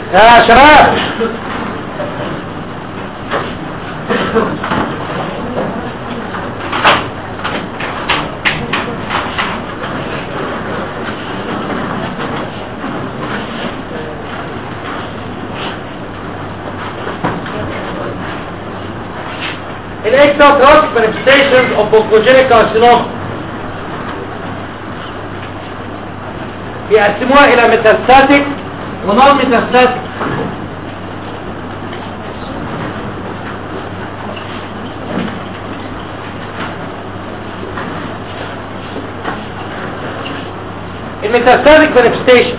يا شباب Extratropic manifestations of oncogenic carcinoma بيقسموها الى ميتاستاتيك ونون ميتاستاتيك الميتاستاتيك مانيفستيشن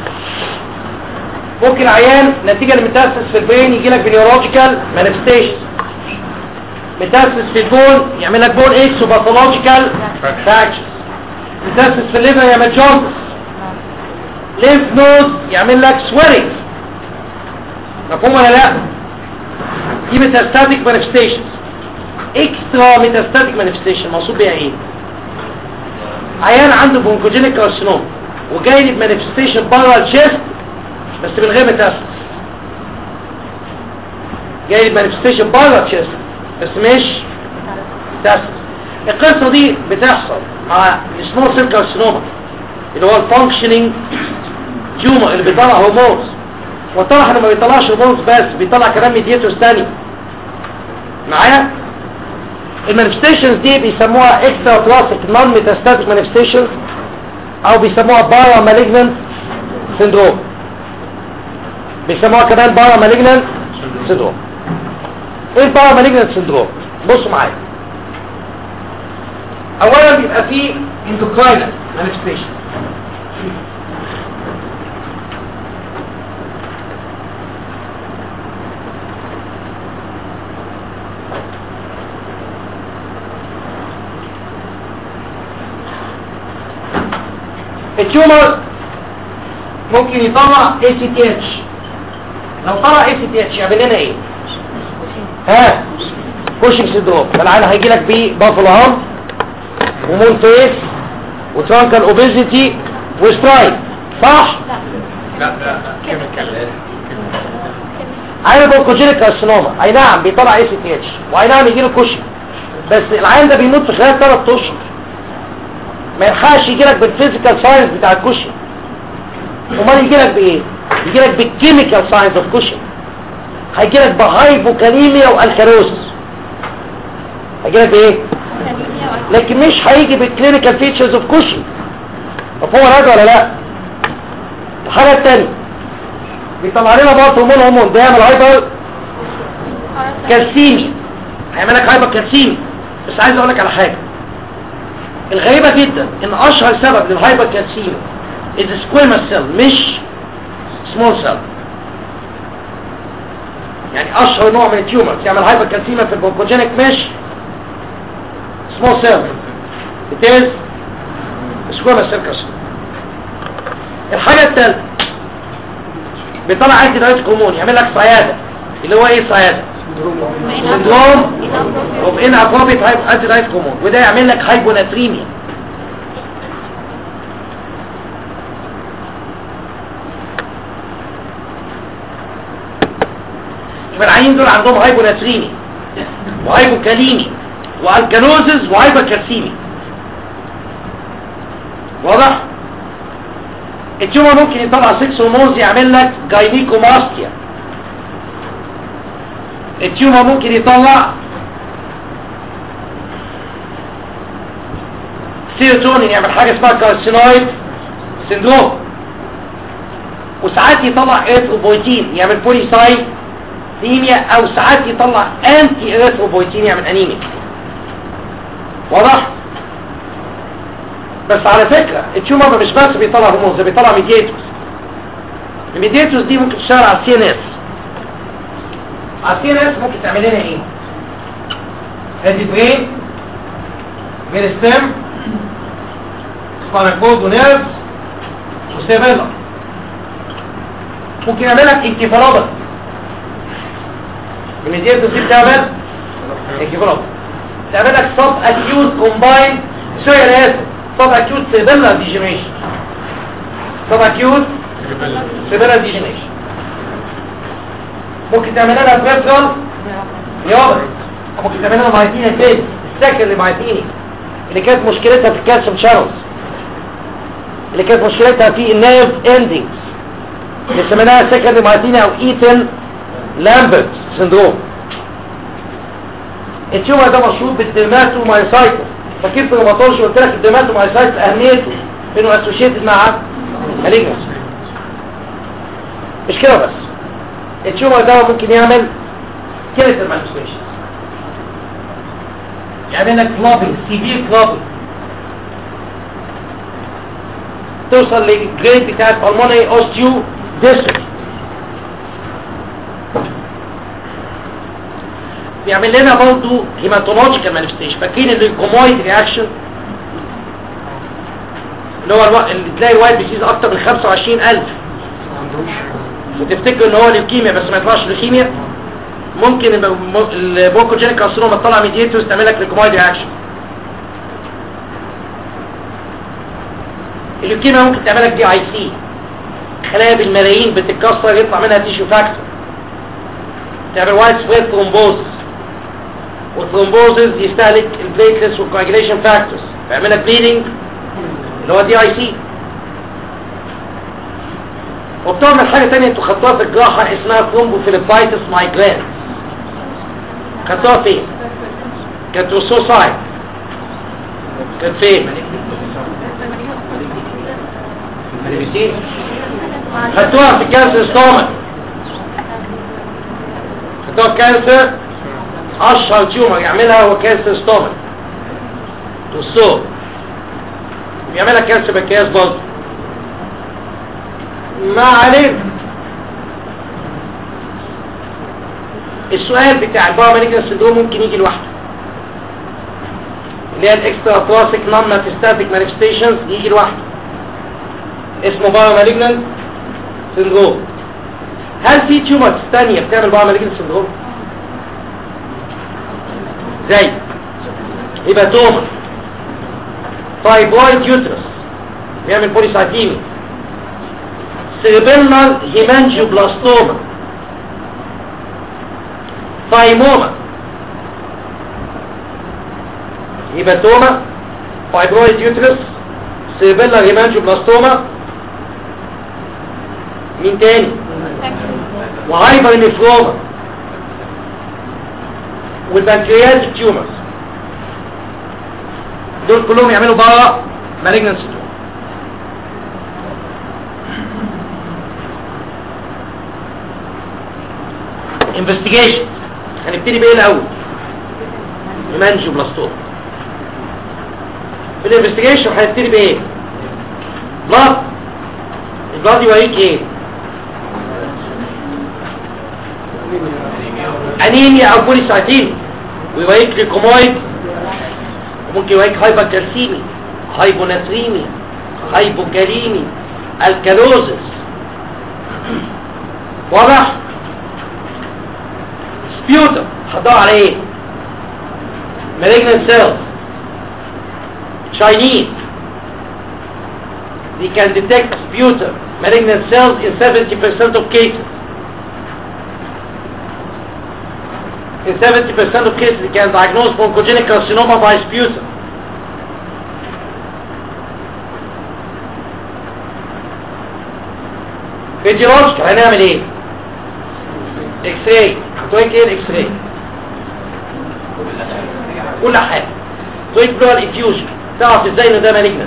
ممكن عيان نتيجة لميتاستس في البرين يجي لك بنيورولوجيكال مانيفستيشن ميتاستس في البون يعمل لك بون اكس وباثولوجيكال فاكشنز ميتاستس في الليفر يعمل جوندس ليمف نود يعمل لك سويرنج مفهوم ولا لا دي ميتاستاتيك مانيفستيشنز اكسترا ميتاستاتيك مانيفستيشن مقصود بيها ايه عيان عنده بونكوجينيك كارسينوم وجاي لي بمانيفستيشن بره الشيست بس من غير ميتاستس جاي لي بمانيفستيشن بره الشيست بس مش ميتاستس القصه دي بتحصل مع السمول سيل كارسينوما اللي هو الفانكشنينج تيومر اللي بيطلع هرمونز وطلع انه ما بيطلعش هرمونز بس بيطلع كمان ميديتورز تاني معايا المانيفستيشنز دي بيسموها اكسترا كلاسيك نون ميتاستاتيك مانيفستيشنز او بيسموها بارا مالجنانت سيندروم بيسموها كمان بارا مالجنانت سيندروم ايه البارا مالجنانت سيندروم بصوا معايا اولا بيبقى فيه اندوكراينال مانيفستيشن التيومر ممكن يطلع ACTH لو طلع ACTH يعمل لنا ايه ها كوشنج سيندروم فالعيان هيجي لك بيه بافلو هام ومونتيس وترانكال اوبيزيتي وسترايك صح لا لا كيميكال عيان بونكوجينيك كارسينوما اي نعم بيطلع اي سي تي اتش واي نعم يجي له كوشن بس العيان ده بيموت في خلال 3 اشهر ما يلحقش يجي لك بالفيزيكال ساينس بتاع الكوشن امال يجي لك بايه يجي لك بالكيميكال ساينس اوف كوشن هيجي لك بهايبوكاليميا والكالوسس هيجي لك بايه لكن مش هيجي بالكلينيكال فيتشرز اوف كوشن مفهوم هذا ولا لا الحاجه الثانيه بيطلع لنا برضه هرمون هرمون بيعمل هايبر كالسيميا هيعمل لك هايبر كالسيميا بس عايز اقول لك على حاجه الغريبه جدا ان اشهر سبب للهايبر كالسيميا از سكويمس سيل مش سمول سيل يعني اشهر نوع من التيومرز يعمل هايبر كالسيميا في البونكوجينيك مش small cell it is squamous cell carcinoma الحاجة الثالثة بيطلع انتي دايت هرمون يعمل لك صيادة اللي هو ايه صيادة سندروم اوف ان ابروبيت انتي دايت هرمون وده يعمل لك هايبوناتريميا يبقى العيين دول عندهم هايبوناتريميا وهايبوكاليميا والكالوزز وهايبركالسيمي واضح التيومر ممكن يطلع 6 هرمونز يعمل لك جاينيكوماستيا التيومر ممكن يطلع سيروتونين يعمل حاجه اسمها كارسينويد سيندروم وساعات يطلع اريثروبويتين يعمل بوليسايد انيميا او ساعات يطلع انتي اريثروبويتين يعمل انيميا واضح بس على فكرة التيومر مش بس بيطلع هرمونز ده بيطلع ميدياتورز الميدياتورز دي ممكن تشتغل على السي ان اس على السي ان اس ممكن تعمل لنا ايه ادي برين بين ستيم سبانال كورد ونيرفز وسيربيلا ممكن يعمل لك انكفالوباثي الميدياتورز دي بتعمل انكفالوباثي تعمل لك سب اكيوت كومباين سوري انا اسف سب اكيوت سيبيلر ديجنريشن سب اكيوت سيبيلر ديجنريشن ممكن تعمل لها بريفرال نيوبل ممكن تعمل لها مايتيني تاني السكند مايتيني اللي كانت مشكلتها في الكالسيوم شانلز اللي كانت مشكلتها في النيرف اندنجز اللي سميناها سكند مايتيني او ايتن لامبرت سندروم التيومر ده مشهور بالديرماتومايسايتس فاكر في الروماتولوجي قلت لك الديرماتومايسايتس اهميته انه اسوشيتد مع مالجنس مش كده بس التيومر ده ممكن يعمل كيلتر مانيفستيشن يعمل لك كلابنج سيفير كلابنج توصل للجريد بتاع البلمونري اوستيو ديستريكت بيعمل لنا برضه هيماتولوجيكال مانيفستيشن فاكرين الليكومويد رياكشن اللي هو الو... اللي تلاقي الوايت بيسيز اكتر من 25000 وتفتكر ان هو ليوكيميا بس ما يطلعش ليوكيميا ممكن البوكوجينيك كارسينوما تطلع ميديتورز تعمل لك ليكومويد رياكشن الليوكيميا ممكن تعمل لك دي اي سي خلايا بالملايين بتتكسر يطلع منها تيشو فاكتور تعمل وايت سبريد ثرومبوزس والثرومبوزس يستهلك البليتلس والكواجيليشن فاكتورز فيعمل لك بليدنج اللي هو دي اي سي وبتعمل حاجه ثانيه انتوا خدتوها في الجراحه اسمها ثرومبوفيليبايتس مايجرين خدتوها فين كانت سوسايد كانت فين خدتوها في كانسر ستومك خدتوها في كانسر اشهر تيومر يعملها هو كانسر ستومك والصوت بيعملها كانسر بنكرياس برضه ما علينا السؤال بتاع الباراماليجنال سندروم ممكن يجي لوحده اللي هي الاكسترا ثوراسيك نون ماتيستاتيك مانيفستيشنز يجي لوحده اسمه باراماليجنال سندروم هل في تيومرز ثانيه بتعمل باراماليجنال سندروم زي هيباتوما فايبرويد يوترس بيعمل بوليسايتيمي سيربيلنال هيمانجيوبلاستوما فايموما هيباتوما فايبرويد يوترس سيربيلنال هيمانجيوبلاستوما مين تاني وهايبر نفروما والبنكرياتيك تيومرز دول كلهم يعملوا بقى مالجنان سندروم انفستيجيشن هنبتدي بايه الاول مانجو بلاستوم في الانفستيجيشن هنبتدي بايه بلاد البلاد يوريك ايه انيميا او بوليسايتين ويوريك ليكومويد ممكن يوريك هايبركالسيمي هايبوناتريمي هايبوكاليمي الكالوزس واضح سبيوتر هتدور على ايه malignant cells Chinese they can detect sputum malignant cells in 70% of cases in 70% of cases they can diagnose bronchogenic carcinoma by sputum فيديولوجيكال هنعمل ايه اكس راي هتويك ايه الاكس راي كل حاجه تويك بلوال انفيوجن تعرف ازاي ان ده مالجنت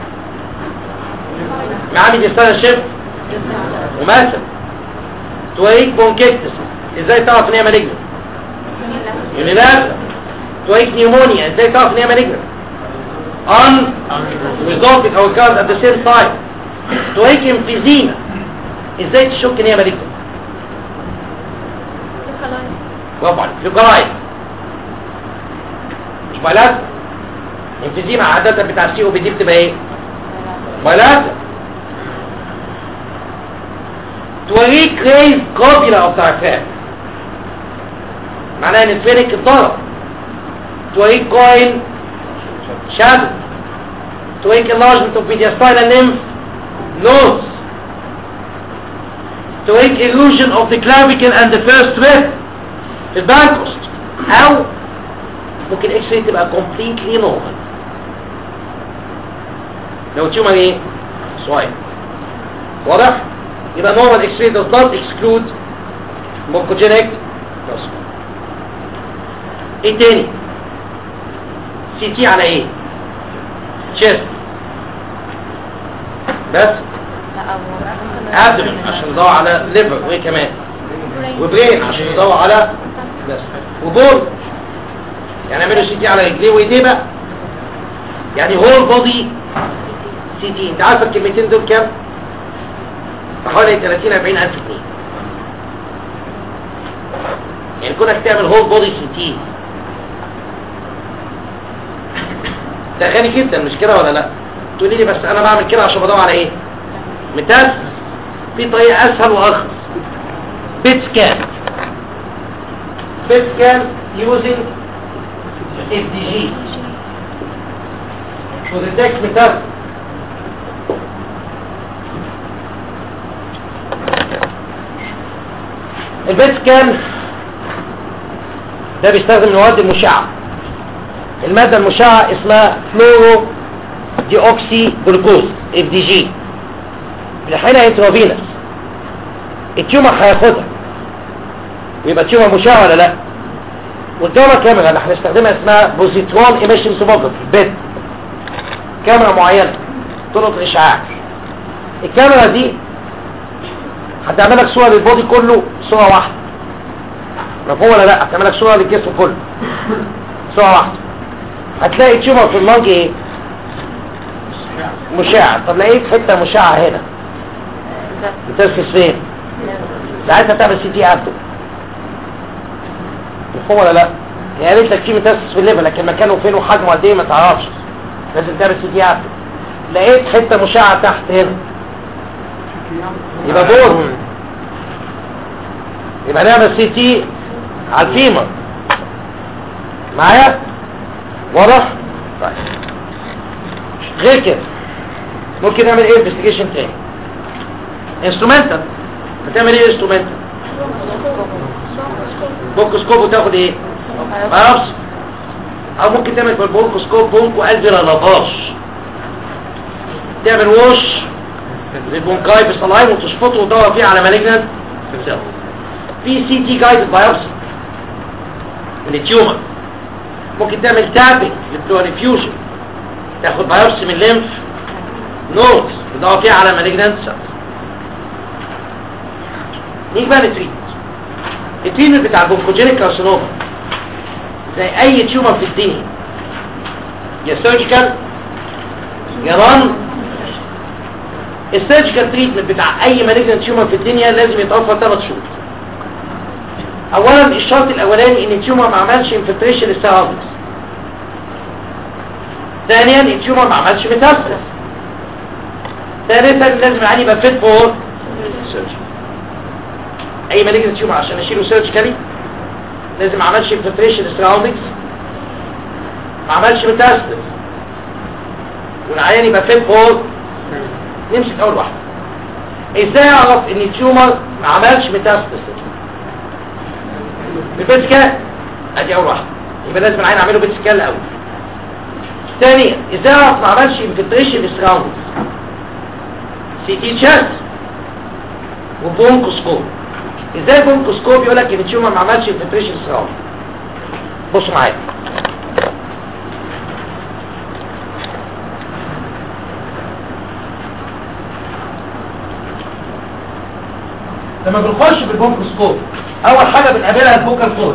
معاه ميديستانا شيف ومثلا تويك بونكيكتس ازاي تعرف ان هي مالجنت يونيلاترال تويك نيومونيا ازاي تعرف ان هي مالجنت ان resulting او occurs at the same time تويك emphysema ازاي تشك ان هي مالجنت برافو عليك لوكالايز مش بلاد انفيزيما عادة بتاع السي او بي دي بتبقى ايه بلاد توريك ريز كوبيلا او تعفاف معناها ان الفينك اتضرب توريك كوين شادو توريك enlargement of mediastinal lymph nodes to make illusion of the clavicle and the first rib في البانكوست او ممكن اكس راي تبقى completely normal لو تيومر ايه صغير واضح يبقى normal x-ray does not exclude bronchogenic carcinoma ايه تاني سي تي على ايه chest بس abdomen عشان ندور على liver وايه كمان وبرين عشان ندور على بس وبول يعني اعملوا سي تي على رجليه وايديه بقى يعني هول بودي سي تي انت عارف الكلمتين دول كام حوالي 30 40 الف جنيه يعني كونك تعمل هول بودي سي تي ده غني جدا مش كده ولا لا تقولي لي بس انا بعمل كده عشان بدور على ايه متاس في طريقه اسهل وارخص بيت سكان بيت سكان using FDG to detect metastasis البيت سكان ده بيستخدم المواد المشعة المادة المشعة اسمها فلورو دي اوكسي جلوكوز اف دي جي الحين انتروفينس التيومر هياخدها ويبقى تيومر مشعة ولا لا والدورة كاميرا اللي هنستخدمها اسمها بوزيترون ايميشن توموجرافي بيت كاميرا معينة طرق اشعاع الكاميرا دي هتعمل لك صورة للبودي كله صورة واحدة مفهوم ولا لا هتعمل لك صورة للجسم كله صورة واحدة هتلاقي تيومر في اللنج ايه مشعة طب لقيت حتة مشعة هنا بتركز فين ساعتها تعمل سي تي ابدو مفهوم ولا لا هي قالت لك في متاسس في الليفل لكن مكانه فين وحجمه قد ايه ما تعرفش لازم تعمل سي تي ابدو لقيت حتة مشعة تحت هنا يبقى بول يبقى نعمل سي تي على الفيمر معايا واضح طيب غير كده ممكن نعمل ايه انفستيجيشن تاني انسترومنتال هتعمل ايه انسترومنتال بونكوسكوب وتاخد ايه بابس او ممكن تعمل في البونكوسكوب بونكو الفيرا لافاش تعمل ووش للبونكاي بصلايم وتشفطه وتدور فيه على مالجنت سيل في سي تي جايد بايوبسي من التيومر ممكن تعمل تابنج للبلوريفيوجن تاخد بايوبسي من الليمف نودز تدور فيها على مالجنت سيل نيجي بقى للتريتمنت التريتمنت بتاع البونكوجينيك كارسينوما زي اي تيومر في الدنيا يا سيرجيكال يا ران السيرجيكال تريتمنت بتاع اي مالجنت تيومر في الدنيا لازم يتوفر ثلاث شروط اولا الشرط الاولاني ان التيومر ما عملش انفلتريشن للسيرفكس ثانيا التيومر ما عملش ميتاستاس ثالثا لازم العيان يبقى فيت فور سيرجري اي مالجنت تيومر عشان اشيله سيرجيكالي لازم ما عملش انفلتريشن للسيرفكس ما عملش ميتاستاس والعيان يبقى فيت فور نمسك اول واحده ازاي اعرف ان التيومر ما عملش ميتاستاسيس بالبيت سكان ادي اول واحده يبقى لازم العين اعمله بيت سكان الاول ثانيا ازاي اعرف ما عملش انفلتريشن للسراوند سي تي تشات وبونكوسكوب ازاي البونكوسكوب يقول لك ان التيومر ما عملش انفلتريشن للسراوند بصوا معايا لما بنخش بالبونكوسكوب اول حاجه بنقابلها الفوكال كورد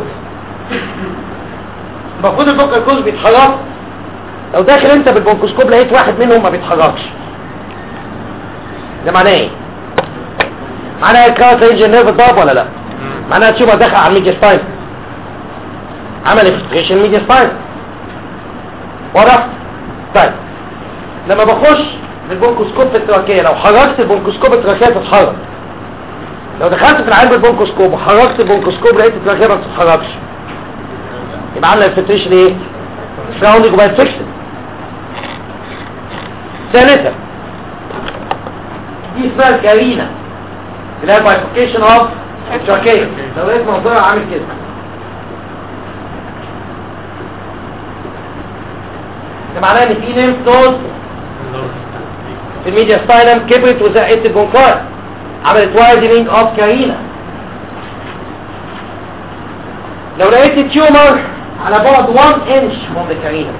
المفروض الفوكال كورد بيتحرك لو داخل انت بالبونكوسكوب لقيت واحد منهم ما بيتحركش ده معناه ايه معناه الكارت رينج نيرف ضرب ولا لا معناها تشوفها داخل على الميديا سباين عمل افكتريشن ميديا سباين واضح طيب لما بخش بالبونكوسكوب في التراكيه لو حركت البونكوسكوب التراكيه تتحرك لو دخلت في العين بالبونكوسكوب وحركت البونكوسكوب لقيت التراكيه ما بتتحركش يبقى عامله الفلتريشن ايه سراوندنج وبقت فيكسد ثالثا دي اسمها الكارينا اللي هي bifurcation of التراكية لو لقيت منظرها عامل كده ده معناه ان في ليمف نود في الميديا ستايلم كبرت وزقت البونكاي عملت وايدنينج اوف كارينا لو لقيت التيومر على بعد 1 انش من الكارينا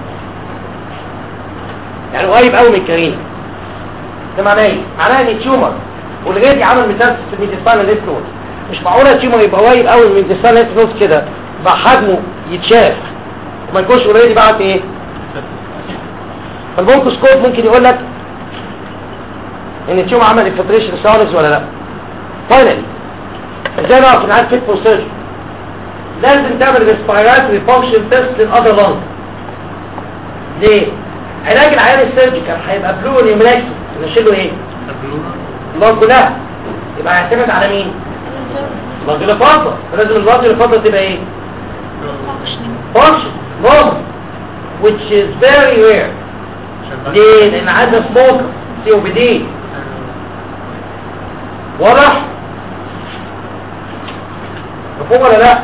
يعني قريب قوي من الكارينا ده معناه ايه؟ معناه ان التيومر اوريدي عمل ميتاستس في الميديستاينال ليف نود مش معقوله التيومر يبقى قريب قوي من الميديستاينال ليف نود كده بقى حجمه يتشاف وما يكونش اوريدي بعت ايه؟ فالبونكوسكوب ممكن يقول لك ان التيومر عمل انفلتريشن ساونز ولا لا فاينلي ازاي نعرف ان عارف فيت فور سيرجري لازم تعمل ريسبيراتوري فانكشن تيست للاذر لانج ليه علاج العيان السيرجيكال هيبقى بلو نيملاكي نشيل له ايه اللانج كلها يبقى هيعتمد على مين اللانج اللي فاضله فلازم اللانج اللي فاضله تبقى ايه فانكشن نورمال which is very rare ليه لان عايزه سموكر سي او بي دي واضح مفهوم ولا لا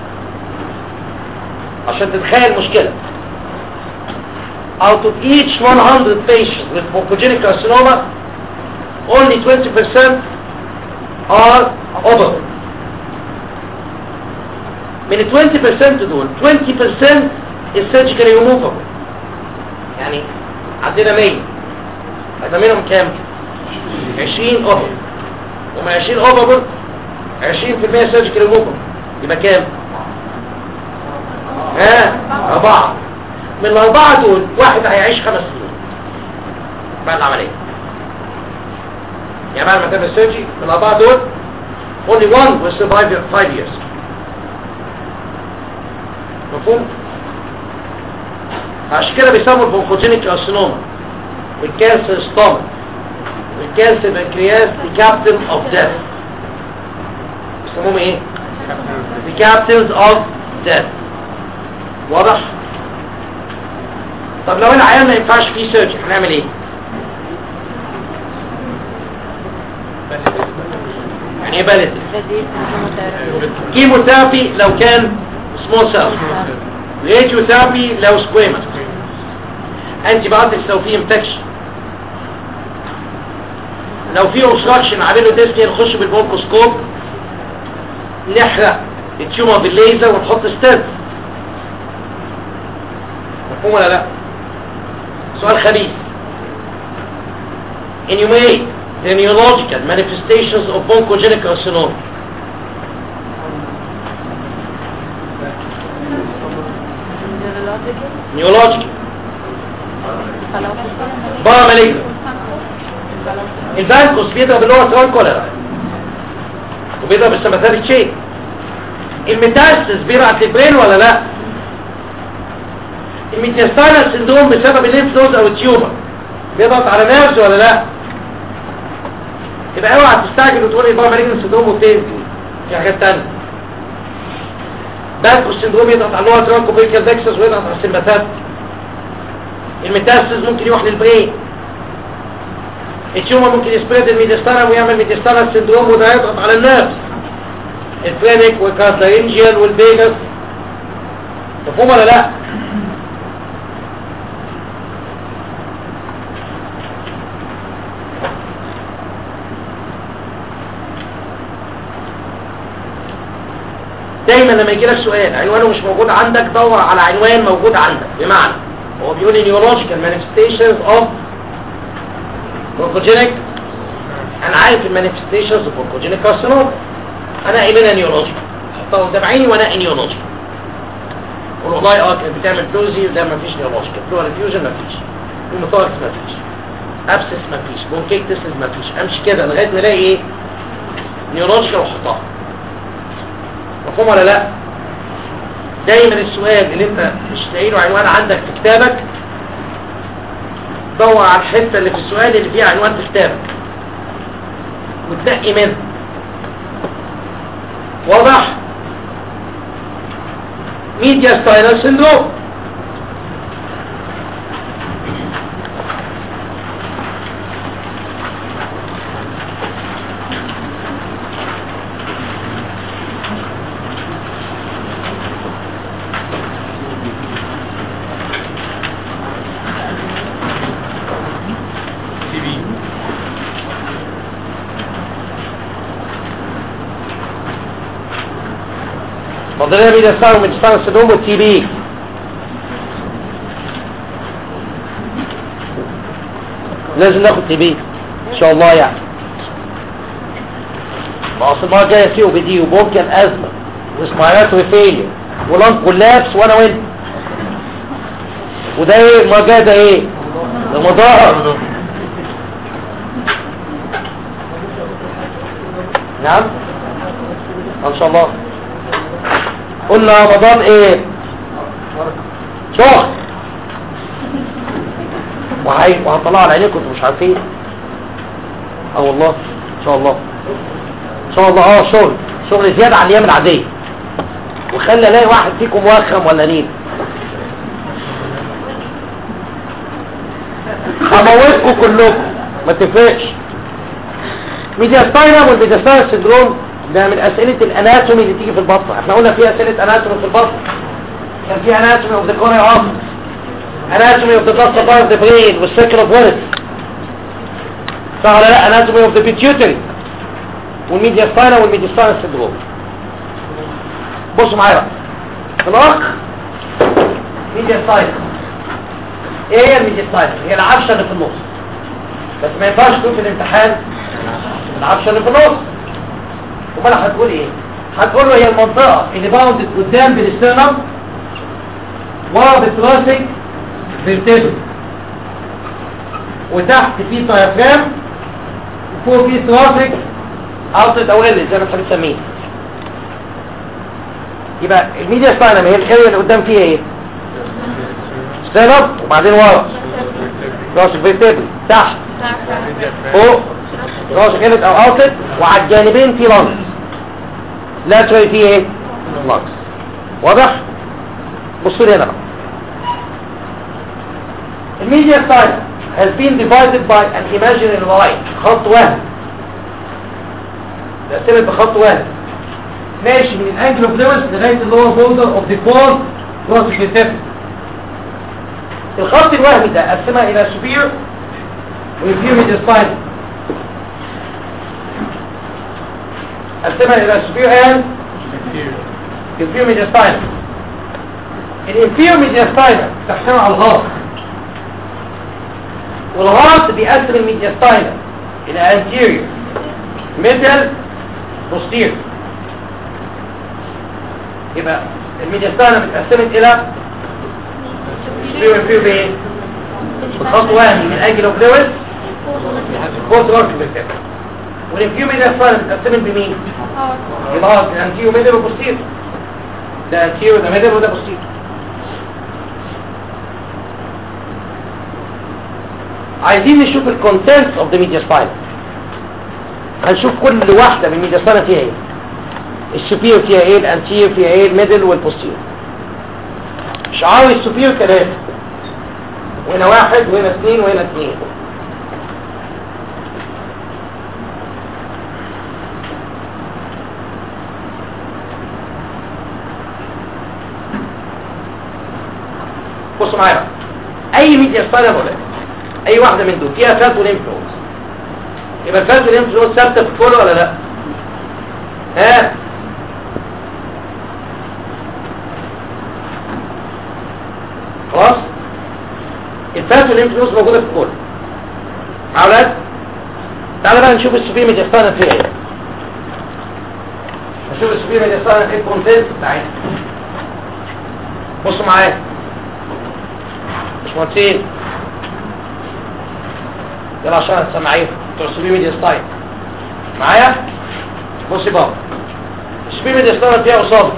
عشان تتخيل المشكله out of each 100 patients with bronchogenic carcinoma only 20% are operable من ال 20% دول 20% is surgically removable يعني عندنا 100 هيبقى منهم كام 20 اوفر ومن 20 اوفر 20% سيرجيكال ريموفر يبقى كام ها اربعة من الاربعة دول واحد هيعيش خمس سنين بعد العملية يعني بعد ما تعمل سيرجي من الاربعة دول only one will survive five years مفهوم عشان كده بيسموا البونكوجينيك كارسينوما والكانسر ستومك والكانسر بنكرياس the captain of death بيسموهم ايه the captains of death واضح طب لو العيان ما ينفعش فيه سيرجي هنعمل ايه يعني ايه باليتيف كيموثيرابي لو كان سمول سيل راديوثيرابي لو سكويمس انتي بايوتكس لو في انفكشن لو في اوبستراكشن عامله ديسني نخش بالبونكوسكوب نحرق التيومر بالليزر ونحط ستنت مفهوم ولا لا سؤال خبيث enumerate the neurological manifestations of bronchogenic carcinoma neurological بقى مالجنة البانكوس بيضرب اللي هو ترانك ولا لا وبيضرب السماثاري تشين الميتاستس بيبعت البرين ولا لا الميتاستاينال سندروم بسبب الليمف نود او التيومر بيضغط على نيرفز ولا لا يبقى اوعى تستعجل وتقول يبقى مالجنة سندروم وبتنزل في حاجات تانية بانكوس سندروم يضغط على اللي هو ترانك وبيكال ديكسس ويضغط على السماثاري الميتاستس ممكن يروح للبرين التيومر ممكن يسبريد الميديستانم ويعمل ميديستانال سندروم وده يضغط على النيرفز الفرينك والكارتلارينجيال والبيجس مفهوم ولا لا دايما لما يجي لك سؤال عنوانه مش موجود عندك دور على عنوان موجود عندك بمعنى هو بيقول neurological manifestations of bronchogenic انا عارف المانيفستيشنز of bronchogenic carcinoma انا قايلها نيورولوجيكال حطها قدام عيني وانا نيورولوجيكال قول والله اه كانت بتعمل بلوزي لا ما فيش نيورولوجيكال بلورال فيوجن ما فيش هيموثوركس ما فيش ابسس ما فيش بونكيكتس ما فيش امشي كده لغايه ما الاقي ايه نيورولوجيكال واحطها مفهوم ولا لا دايما السؤال اللي انت مش لاقي له عنوان عندك في كتابك دور على الحته اللي في السؤال اللي فيها عنوان في كتابك وتنقي منه واضح ميديا ستاينال سيندروم فاضل لنا ميديا ستاين وميديستاين سندروم والتي بي لازم ناخد تي بي ان شاء الله يعني ما اصل المره الجايه سي او بي دي وممكن ازمه واسماعيلات وفيليا ولانك واللابس وانا وانت وده ايه المره الجايه ده ايه رمضان نعم ان شاء الله قلنا رمضان ايه شهر وهي وهطلع على عينيكم انتوا مش عارفين اه والله ان شاء الله ان شاء الله اه شغل شغل زيادة عن الايام العادية وخلي الاقي واحد فيكم وخم ولا نيل هموتكم كلكم ما تفرقش ميدياستاينم والميدياستاينم سندروم ده من اسئلة الاناتومي اللي تيجي في البطن احنا قلنا في اسئلة اناتومي في البطن كان في اناتومي اوف ذا كورنيا اوف anatomy of the blood supply of the brain والسكر of words صح ولا لا anatomy of the pituitary والميديا ستاينا والميديا ستاينا syndrome بصوا معايا بقى في الاخ ميديا ستاينا ايه هي الميديا ستاينا هي العفشه اللي في النص بس ما ينفعش تقول في الامتحان العفشه اللي في النص امال هتقول ايه هتقول له هي المنطقه اللي باوندت قدام بالاسترنم ورا بالثراسك فيرتيبل وتحت في دايفرام وفوق في ثراسك اوتلت او ال زي ما انت بتسميه يبقى الميديا ستاينم هي الاريا اللي قدام فيها ايه ستيرب وبعدين ورا راسك فيرتيبل تحت فوق راسك انت او اوتلت وعلى الجانبين في لانس لاترال فيه ايه لانس واضح بصوا لي هنا بقى الميديا ستايل has been divided by an imaginary line خط واحد تقسمت بخط واحد ماشي من الانجل اوف ليمس لغايه اللور بوردر اوف ذا كور كروس الكتف الخط الوهمي ده قسمها الى سوبير وانفير ميديا ستايل قسمها الى سوبير اند انفير ميديا ستايل الانفير ميديا ستايل تحتوي على الغاز والغاز بيقسم الميدياستاينر الى anterior middle posterior يبقى الميدياستاينر اتقسمت الى superior inferior بايه؟ بخط وهمي من اجل اوف لويس فوق ورك بالكامل والانفيور ميدياستاينر اتقسمت بمين؟ الغاز الانتيريور ميدل وبوستيريور ده انتيريور ده ميدل وده بوستيريور عايزين نشوف الكونتنت اوف ذا ميديا سباين هنشوف كل واحدة من الميديا سباين فيها ايه السوبير فيها ايه الانتير فيها ايه الميدل والبوستير شعار السوبير ثلاثة وهنا واحد وهنا اثنين وهنا اثنين بصوا معايا بقى. اي ميديا سباين ولا اي واحدة من دول فيها فات وليمف نودز يبقى الفات والليمف نودز ثابته في الكل ولا لا ها خلاص الفات والليمف نودز موجوده في الكل مع اولاد تعالى بقى نشوف السوبير ميديستانا فيها ايه نشوف السوبير ميديستانا ايه الكونتنت بتاعتها بصوا معايا مش مهندسين يلا عشان السماعيه بتوع السوبي ميديا ستايل معايا بصي بقى السوبي ميديا ستايل فيها قصاد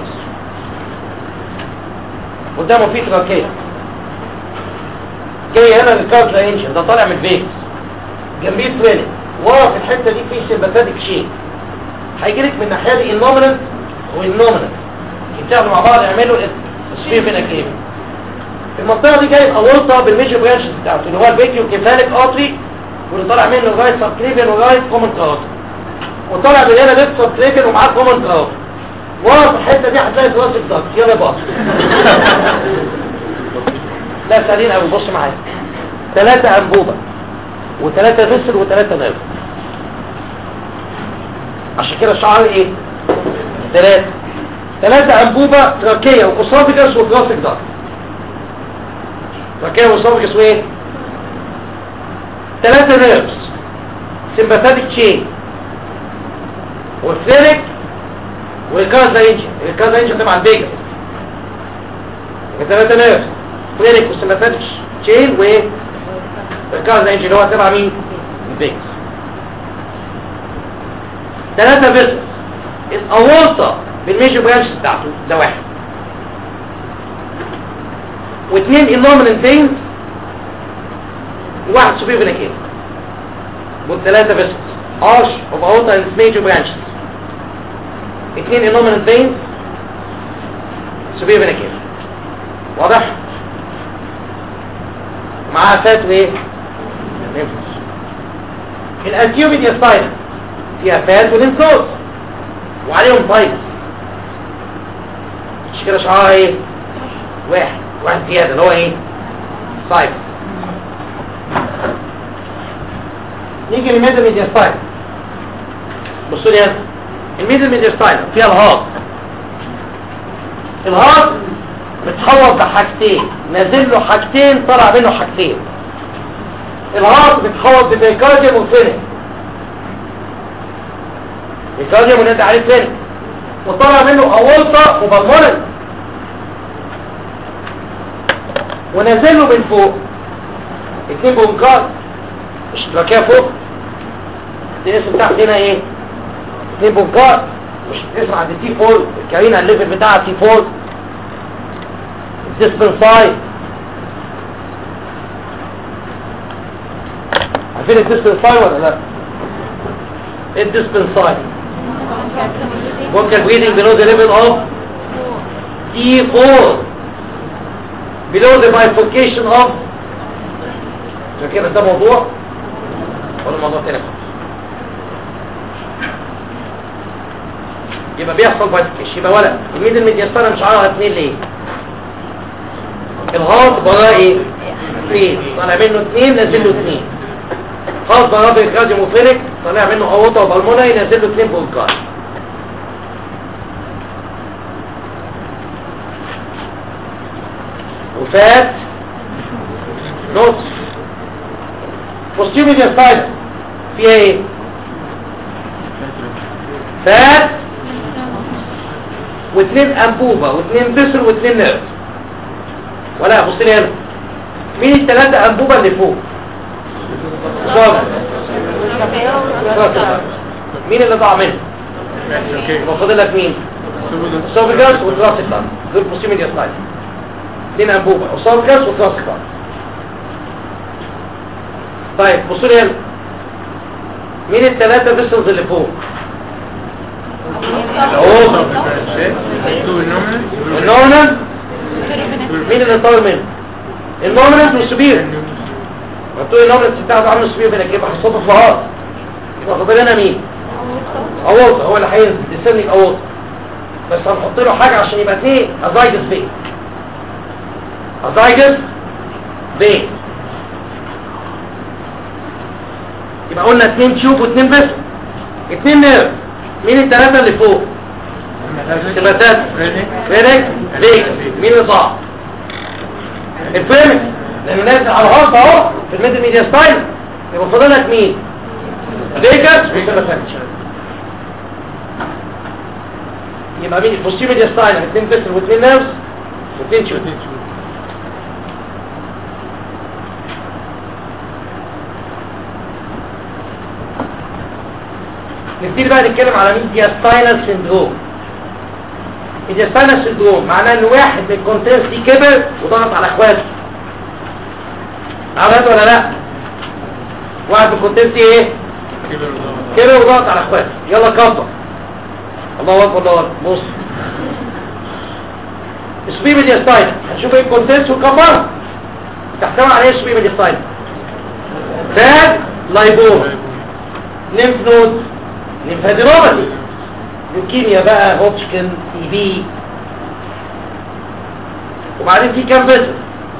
قدامه في تراكيه جاي هنا الكارتلا انجن ده طالع من الفيكس جنبيه فرينك ورا في الحته دي في سيمباتيك شيء هيجي لك من الناحيه دي النومينال والنومينال يتاخدوا مع بعض يعملوا السوبي فينا كليم المنطقه دي جايه اورطه بالميجر برانشز بتاعته اللي هو الفيكيو كيفاليك ارتري واللي طالع منه لغايه سب كليفن ولغايه كومن كراوت وطالع من هنا ليفت سب كليفن ومعاه كومن كراوت ورا في الحته دي هتلاقي دراسه ضغط يلا بقى لا سالين قوي بص معايا ثلاثه انبوبه وثلاثه فيسل وثلاثه نيرف عشان كده الشعر ايه ثلاثه ثلاثة أنبوبة تراكية وأسافيجاس وكلاسيك دار تراكية وأسافيجاس وإيه؟ ثلاثة نيرفز سمباثيك تشين والفيريك والكازا انجن الكازا انجن طبعا بيجا ثلاثة نيرفز فيريك والسمباثيك تشين والكازا انجن اللي هو تبع مين؟ البيجا ثلاثة فيسل الأورطة بالميجر برانشز بتاعته ده واحد واثنين انومنال ثينجز وواحد سوبر فينيكير والثلاثة فيسلز arch of aorta and its major branches اثنين انومنال ثينجز سوبر فينيكير واضح؟ معاها فات وايه؟ نفس الانتيوبيد يستايل فيها فات ولينفوز وعليهم بايبس مش كده شعارها ايه واحد واحد زيادة اللي هو ايه سايب نيجي للميدل ميدياستايل بصوا لي هنا الميدل ميدياستايل فيها الهارت الهارت متحوط بحاجتين نازل له حاجتين طلع منه حاجتين الهارت متحوط ببيكارديوم وفينيك بيكارديوم ونادي عليه فينيك وطلع منه اولطة وبلمونة ونازل له من فوق اتنين بونكار مش تبقى فوق دي اسم تحت هنا ايه اتنين بونكار مش تسمع عند تي فور الكارينا الليفل بتاعها تي فور الديسبنساي عارفين الديسبنساي ولا لا ايه الديسبنساي Vocal breathing below the level of T4 below the bifurcation of كده ده موضوع ولا موضوع تاني خالص يبقى بيحصل bifurcation يبقى ولا الميدل ميدياستانا مش عارفه اتنين ليه الهارت براه ايه اثنين طالع منه اثنين نازل له اثنين خاص براه بالكارديوم وفيريك طالع منه اورطه وبالمونة ينزل له اثنين بولكار وفات نص posterior mediastinum فيها ايه فات واثنين انبوبة واثنين بسر واثنين نيرف ولا بص لي هنا مين الثلاثة انبوبة اللي فوق صابر مين اللي ضاع منه وفاضل لك مين الصابر والتراسك دول posterior mediastinum اثنين انبوبة وصابر وتراسك طيب بصوا لي هنا مين الثلاثة فيسلز اللي فوق العوض النونن مين اللي طار منه النونن والسبير قلتوا لي النونن بتاعته عامل السبير بينك يبقى حصته في هار يبقى فاضل لنا مين عوض هو اللي هيسلني العوض بس هنحط له حاجة عشان يبقى اثنين ازايجس بين ازايجس بين يبقى قلنا اتنين تشوب واتنين بس اتنين نيرف مين التلاتة اللي فوق سباتات فينك ليك مين اللي صعب الفينك لانه نازل على الهارت اهو في الميدل ميديا ستايل يبقى فاضل لك مين ليكس وسباتات يبقى مين البوستير ميديا ستايل اتنين بس واتنين نيرفز واتنين تشوب نبتدي بقى نتكلم على ميدياستاينال سيندروم ميدياستاينال سيندروم معناه ان واحد من الكونتنس دي كبر وضغط على اخواته عملت ولا لا واحد من الكونتنس دي ايه كبر وضغط على اخواته يلا كبر الله اكبر الله اكبر بص اسمه ميدياستاينال هنشوف ايه الكونتنس والكبر تحتوي على ايه اسمه ميدياستاينال فات لايبوم ليمف نود ليمفادينوباثي لوكيميا بقى هوتشكن تي بي وبعدين في كام بس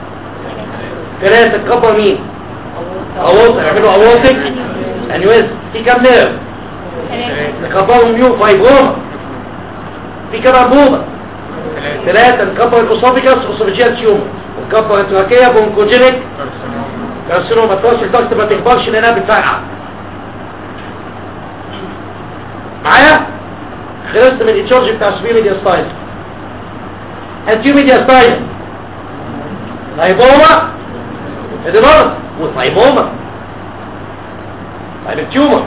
ثلاثة تكبر مين اورطة يعملوا اورطك انيوز في كام نيرف نكبرهم ميو فايبروما في كده انبوبه ثلاثة الكبر الاسوفيجاس اسوفيجيال تيومر والكبر التراكية بونكوجينيك كارسينوما توصل الضغط ما تكبرش لانها بتفرقع معايا خلصت من الاتشارج بتاع سبيل ميديا ستايل انتيو ميديا ستايل لايبوما ادينوما وثايموما طيب التيومر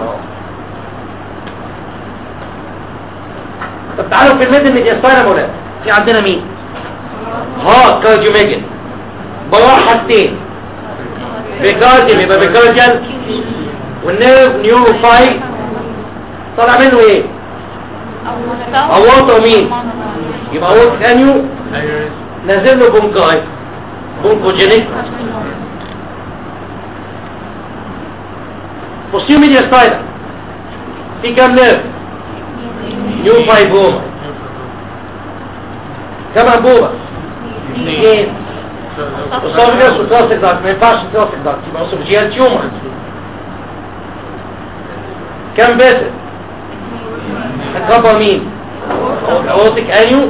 طب تعالوا في الميدل ميديا ستايل يا مولانا في عندنا مين ها كارديوميجن بروح حاجتين بيكارديوم يبقى بيكارديال والنيرف نيورو فاي طلع منه ايه اورطه مين يبقى اورط ثانيو نازل له بونكاي بونكوجينيك بوستيو ميديا ستايل في كام نيرف نيو فايبوما كم انبوبه اثنين اسوفيجاس وتراسك داكت ما ينفعش تراسك داكت يبقى اسوفيجيال تيومر كم بيتر هتكبر مين الاورتيك انيو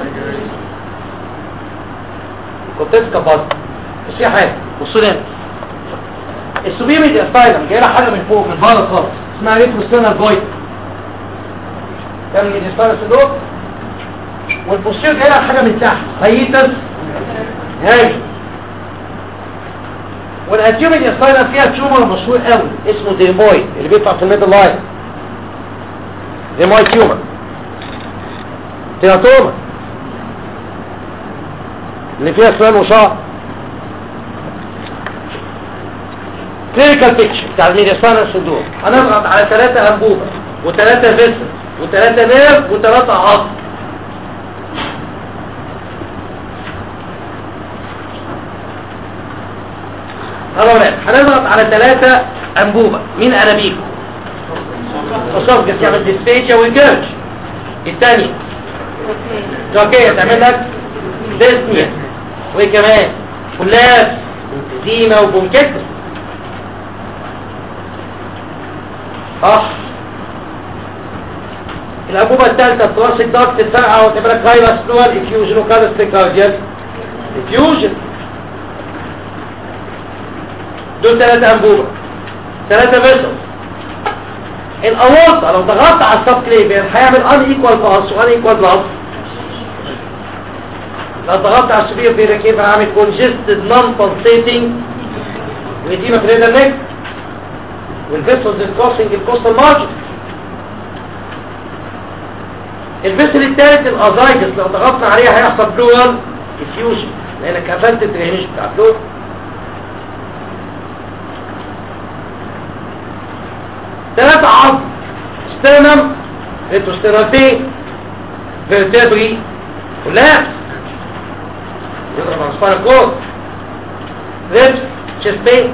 كنت كبرت بس في حاجه بصوا لي السوبيميد استايلم جاي لها حاجه من فوق من بره خالص اسمها ريتروستينال فويد كم من الاستايلم دول والبوستير جاي لها حاجه من تحت هيتس هاي والانتيوميد استايلم فيها تيومر مشهور قوي اسمه ديمويد اللي بيطلع في الميدل لاين ديمويد تيومر تياتوما اللي فيها اسنان وشعر كلينيكال بيكتشر بتاع الميديسانا سندروم هنضغط على ثلاثة انبوبة وثلاثة فيسل وثلاثة نيرف وثلاثة عظم خلاص هنضغط على ثلاثة انبوبة مين انابيب اسوفجس يعمل ديسبيشيا ويجرج الثانية تراكية تعمل لك ديسنيا وايه كمان كلابس ديما وبونكتس صح الأنبوبة الثالثة التراسك داكت الفرقة وتبقى لك فيروس نوال افيوجن وكالستيك كارديال افيوجن دول ثلاثة أنبوبة ثلاثة فيسل الأورطة لو ضغطت على السب كليبر هيعمل ان ايكوال باس وان ايكوال بلس لو ضغطت على السبير فينا كيف هعمل كونجستد نون pulsating ويديما في الريدر نيك والفيسلز الكروسنج الكوستال مارجن الفيسل الثالث الازايجس لو ضغطنا عليها هيحصل بلورال افيوجن لانك قفلت الدرينج بتاع بلور ثلاثة عظم ستيرنم ريتروستيراتي فيرتبري كلها يضرب على سباينال كورد ريبس تشيست بين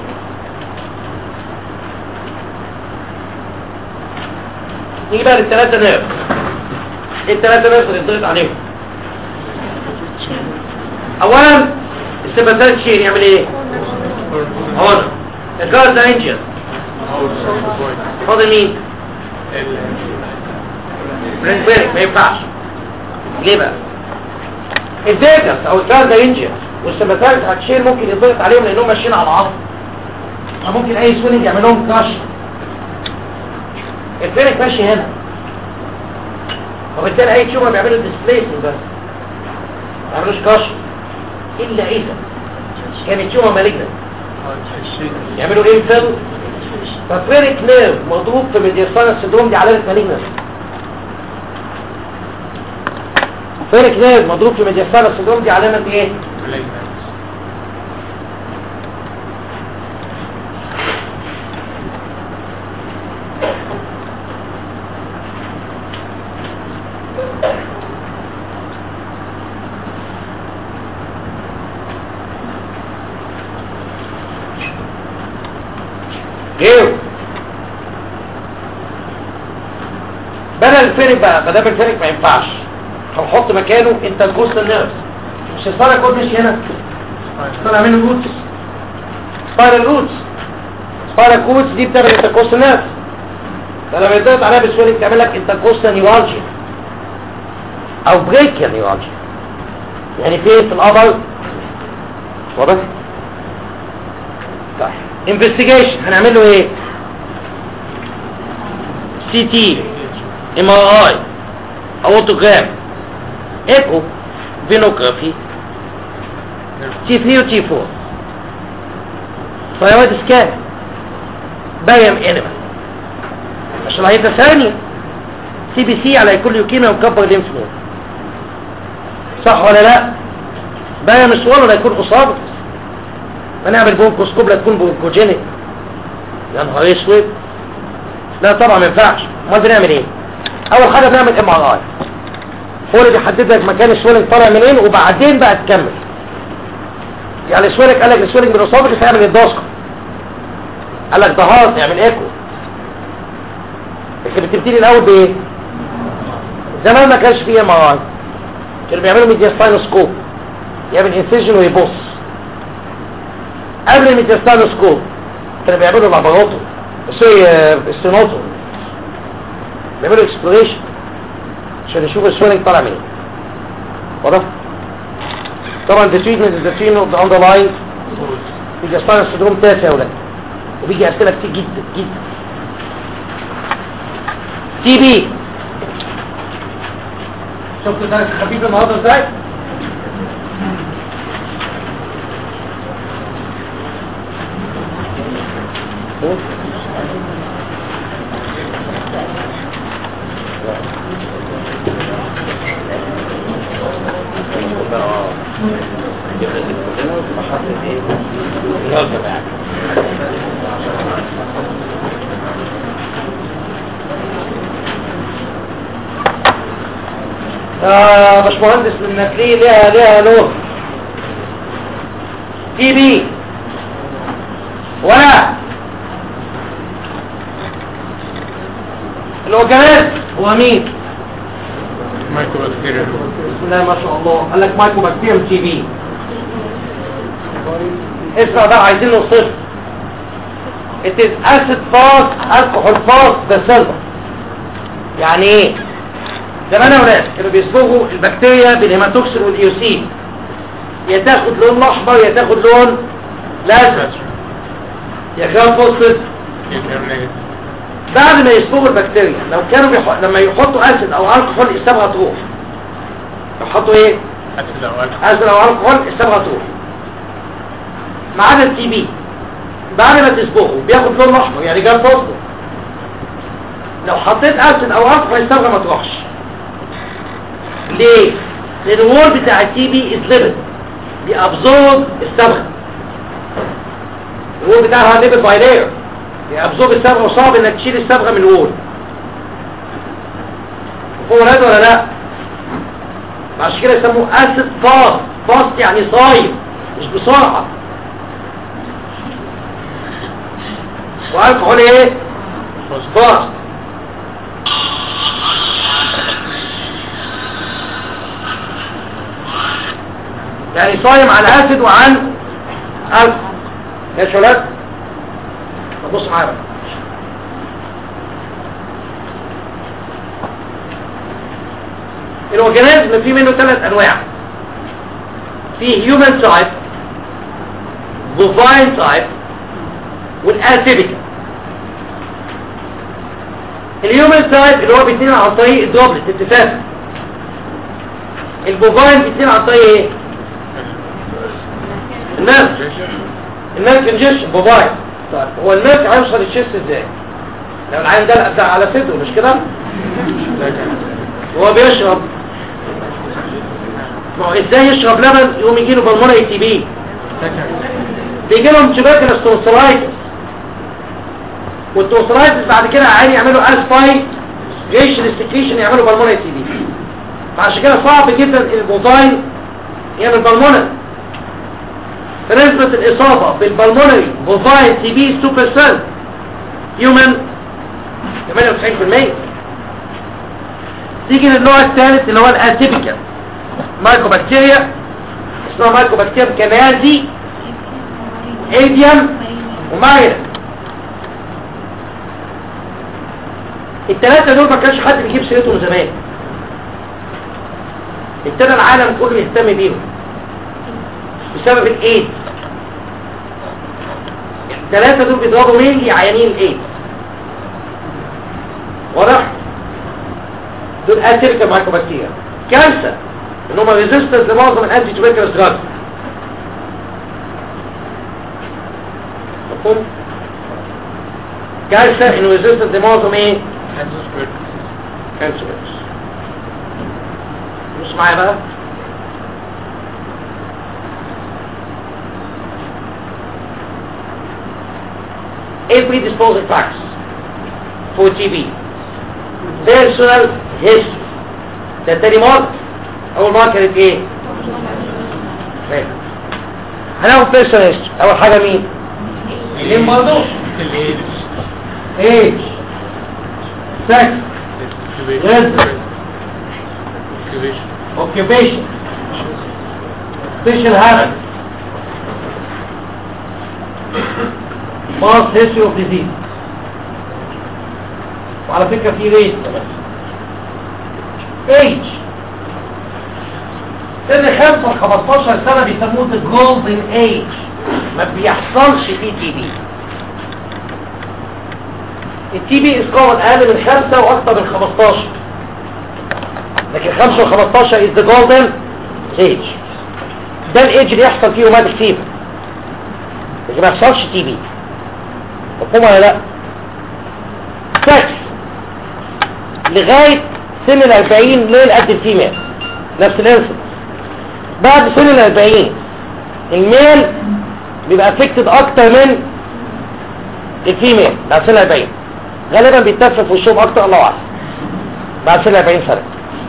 نيجي بقى للثلاثة نيرف ايه الثلاثة نيرف اللي اتضغط عليهم اولا السيمباثيك شين يعمل ايه هون الكارد انجل فاضل مين برينكويرك ما ينفعش ليه بقى الفيجاس او الكارد انجل والسيمباثيك هتشيل ممكن يضغط عليهم لانهم ماشيين على العظم او ممكن اي سوينج يعمل لهم كراش الفيرك ماشي هنا وبالتالي اي تيومر بيعملوا ديسبليسنج بس ما يعملوش كراش الا اذا كان التيومر مالجنت يعملوا ايه فيل ففيرك نيرف مضروب في ميدياسانا سيندروم دي علامه مالجنس فيرك نيرف مضروب في ميدياسانا سيندروم دي علامه ايه غيره بدل الفرق بقى ما دام الفرق ما ينفعش هنحط مكانه انت الكوست النيرفز مش السبايرال كود مش هنا طالع منه روتس سبايرال روتس سبايرال كودز دي بتعمل انت الكوست نيرفز فلما يضغط عليها بسهوله تعمل لك انت الكوست نيوالجيا او بريكيال نيورالجيا يعني فين في الابر واضح طيب انفستيجيشن هنعمل له ايه سي تي ام ار اي اوتوجرام ايكو فينوجرافي تي 3 وتي 4 ثايرويد سكان بايم انيمال عشان هيبقى ثانية سي بي سي على كل ليوكيميا ومكبر ليمف نود صح ولا لا بايم مش ولا يكون اصابه هنعمل بونكوسكوب لا تكون بونكوجينيك يا نهار اسود لا طبعا ما ينفعش امال بنعمل ايه اول حاجه بنعمل ام ار اي هو اللي بيحدد لك مكان السويلنج طالع منين وبعدين بقى تكمل يعني السويلنج قال لك السويلنج من الاصابه هيعمل الدوسكو قال لك ده هارت يعمل ايكو لكن بتبتدي الاول بايه زمان ما كانش فيه ام ار اي كانوا بيعملوا ميدياستاينوسكوب يعمل انسيجن ويبص قبل الميدياستاينوسكوب كانوا بيعملوا لاباراتور سوري استنوتو بيعملوا اكسبلوريشن عشان يشوفوا السويلنج طالع منين واضح طبعا the treatment is the treatment of the underlying ميدياستاينوس سندروم تاسع يا ولاد وبيجي اسئله كتير جدا جدا تي بي شفتوا ده خفيف النهارده ازاي آه باشمهندس النسلية ليها ليها لون تي بي ولا الاورجانيزم هو مين مايكرو بكتيريا بسم الله ما شاء الله قال لك مايكرو بكتيريوم تي بي اسمع بقى عايزين نوصف it is acid fast alcohol fast bacillus يعني ايه زمان يا ولاد كانوا بيصبغوا البكتيريا بالهيماتوكسين والايوسين يا تاخد لون احمر يا تاخد لون لازم يا كام فوسفت بعد ما يصبغوا البكتيريا لو كانوا بيح... لما يحطوا اسيد او الكحول الصبغه تروح يحطوا ايه اسيد او الكحول الصبغه تروح ما عدا التي بي بعد ما تصبغه بياخد لون احمر يعني جاب فوسفور لو حطيت اسيد او الكحول الصبغه ما تروحش ليه لان الوول بتاع التي بي از ليبل بيابزورب الصبغه الوول بتاعها ليبل باي لاير بيابزورب الصبغه وصعب انك تشيل الصبغه من الوول هو ولاد ولا لا عشان كده يسموه اسيد فاست فاست يعني صايم مش بسرعه والكحول ايه فاست يعني صايم عن اسيد وعن الكحول يا شباب طب بص معايا بقى. الاورجانيزم فيه منه ثلاث انواع في هيومن تايب بوفاين تايب والاتيبيكال الهيومن تايب اللي هو بيتنين عن طريق الدوبلت اتفاق البوفاين بيتنين عن طريق ايه الناس الناس كنجيشن بوفاين طيب هو الناس هيوصل الشيست ازاي لو العين ده بتاع على صدره مش كده هو بيشرب ما هو ازاي يشرب لبن يقوم يجي له بالمونري تي بي بيجي لهم تباكلس توصلايتس والتوصلايتس بعد كده عادي يعملوا اسباي جيش الاستكريشن يعملوا بالمونري تي بي فعشان كده صعب جدا البوفاين يعمل بالمونري فنسبة الإصابة بالبلمونري بوفاين تي بي 2% هيومن 98% تيجي للنوع الثالث اللي هو الاتيبيكال مايكوبكتيريا اسمها مايكوبكتيريا كنازي ايديم ومايرا الثلاثة دول ما كانش حد بيجيب سيرتهم زمان ابتدى العالم كله يهتم بيهم بسبب الايدز الثلاثة دول بيضربوا مينلي عيانين الايدز واضح؟ دول اتيريكا مايكروبكتيريا كارثة ان هم ريزيستنس لمعظم الانتي توبيكرس دراجز مفهوم؟ كارثة انه ريزيستنس لمعظم ايه؟ كانسر بص معايا بقى ايه predisposing factors for TB personal history ده تاني مرة اول مرة كانت ايه حلو. هناخد personal history اول حاجة مين مين برضه age sex occupation special habit past history of disease وعلى فكرة في ريت كمان age سن 5 ل 15 سنة بيسموه the golden age ما بيحصلش فيه تي بي التي بي اسقاط اقل من 5 واكثر من 15 لكن 5 و 15 is the golden age ده الايدج اللي يحصل فيه روماتيك فيبر لكن ما يحصلش تي بي مفهوم ولا لا سكس لغاية سن الاربعين ليل قد الفيميل نفس الانسل بعد سن الاربعين الميل بيبقى افكتد اكتر من الفيميل بعد سن الاربعين غالبا بيتنفس في وشهم اكتر الله اعلم بعد سن 40 سنه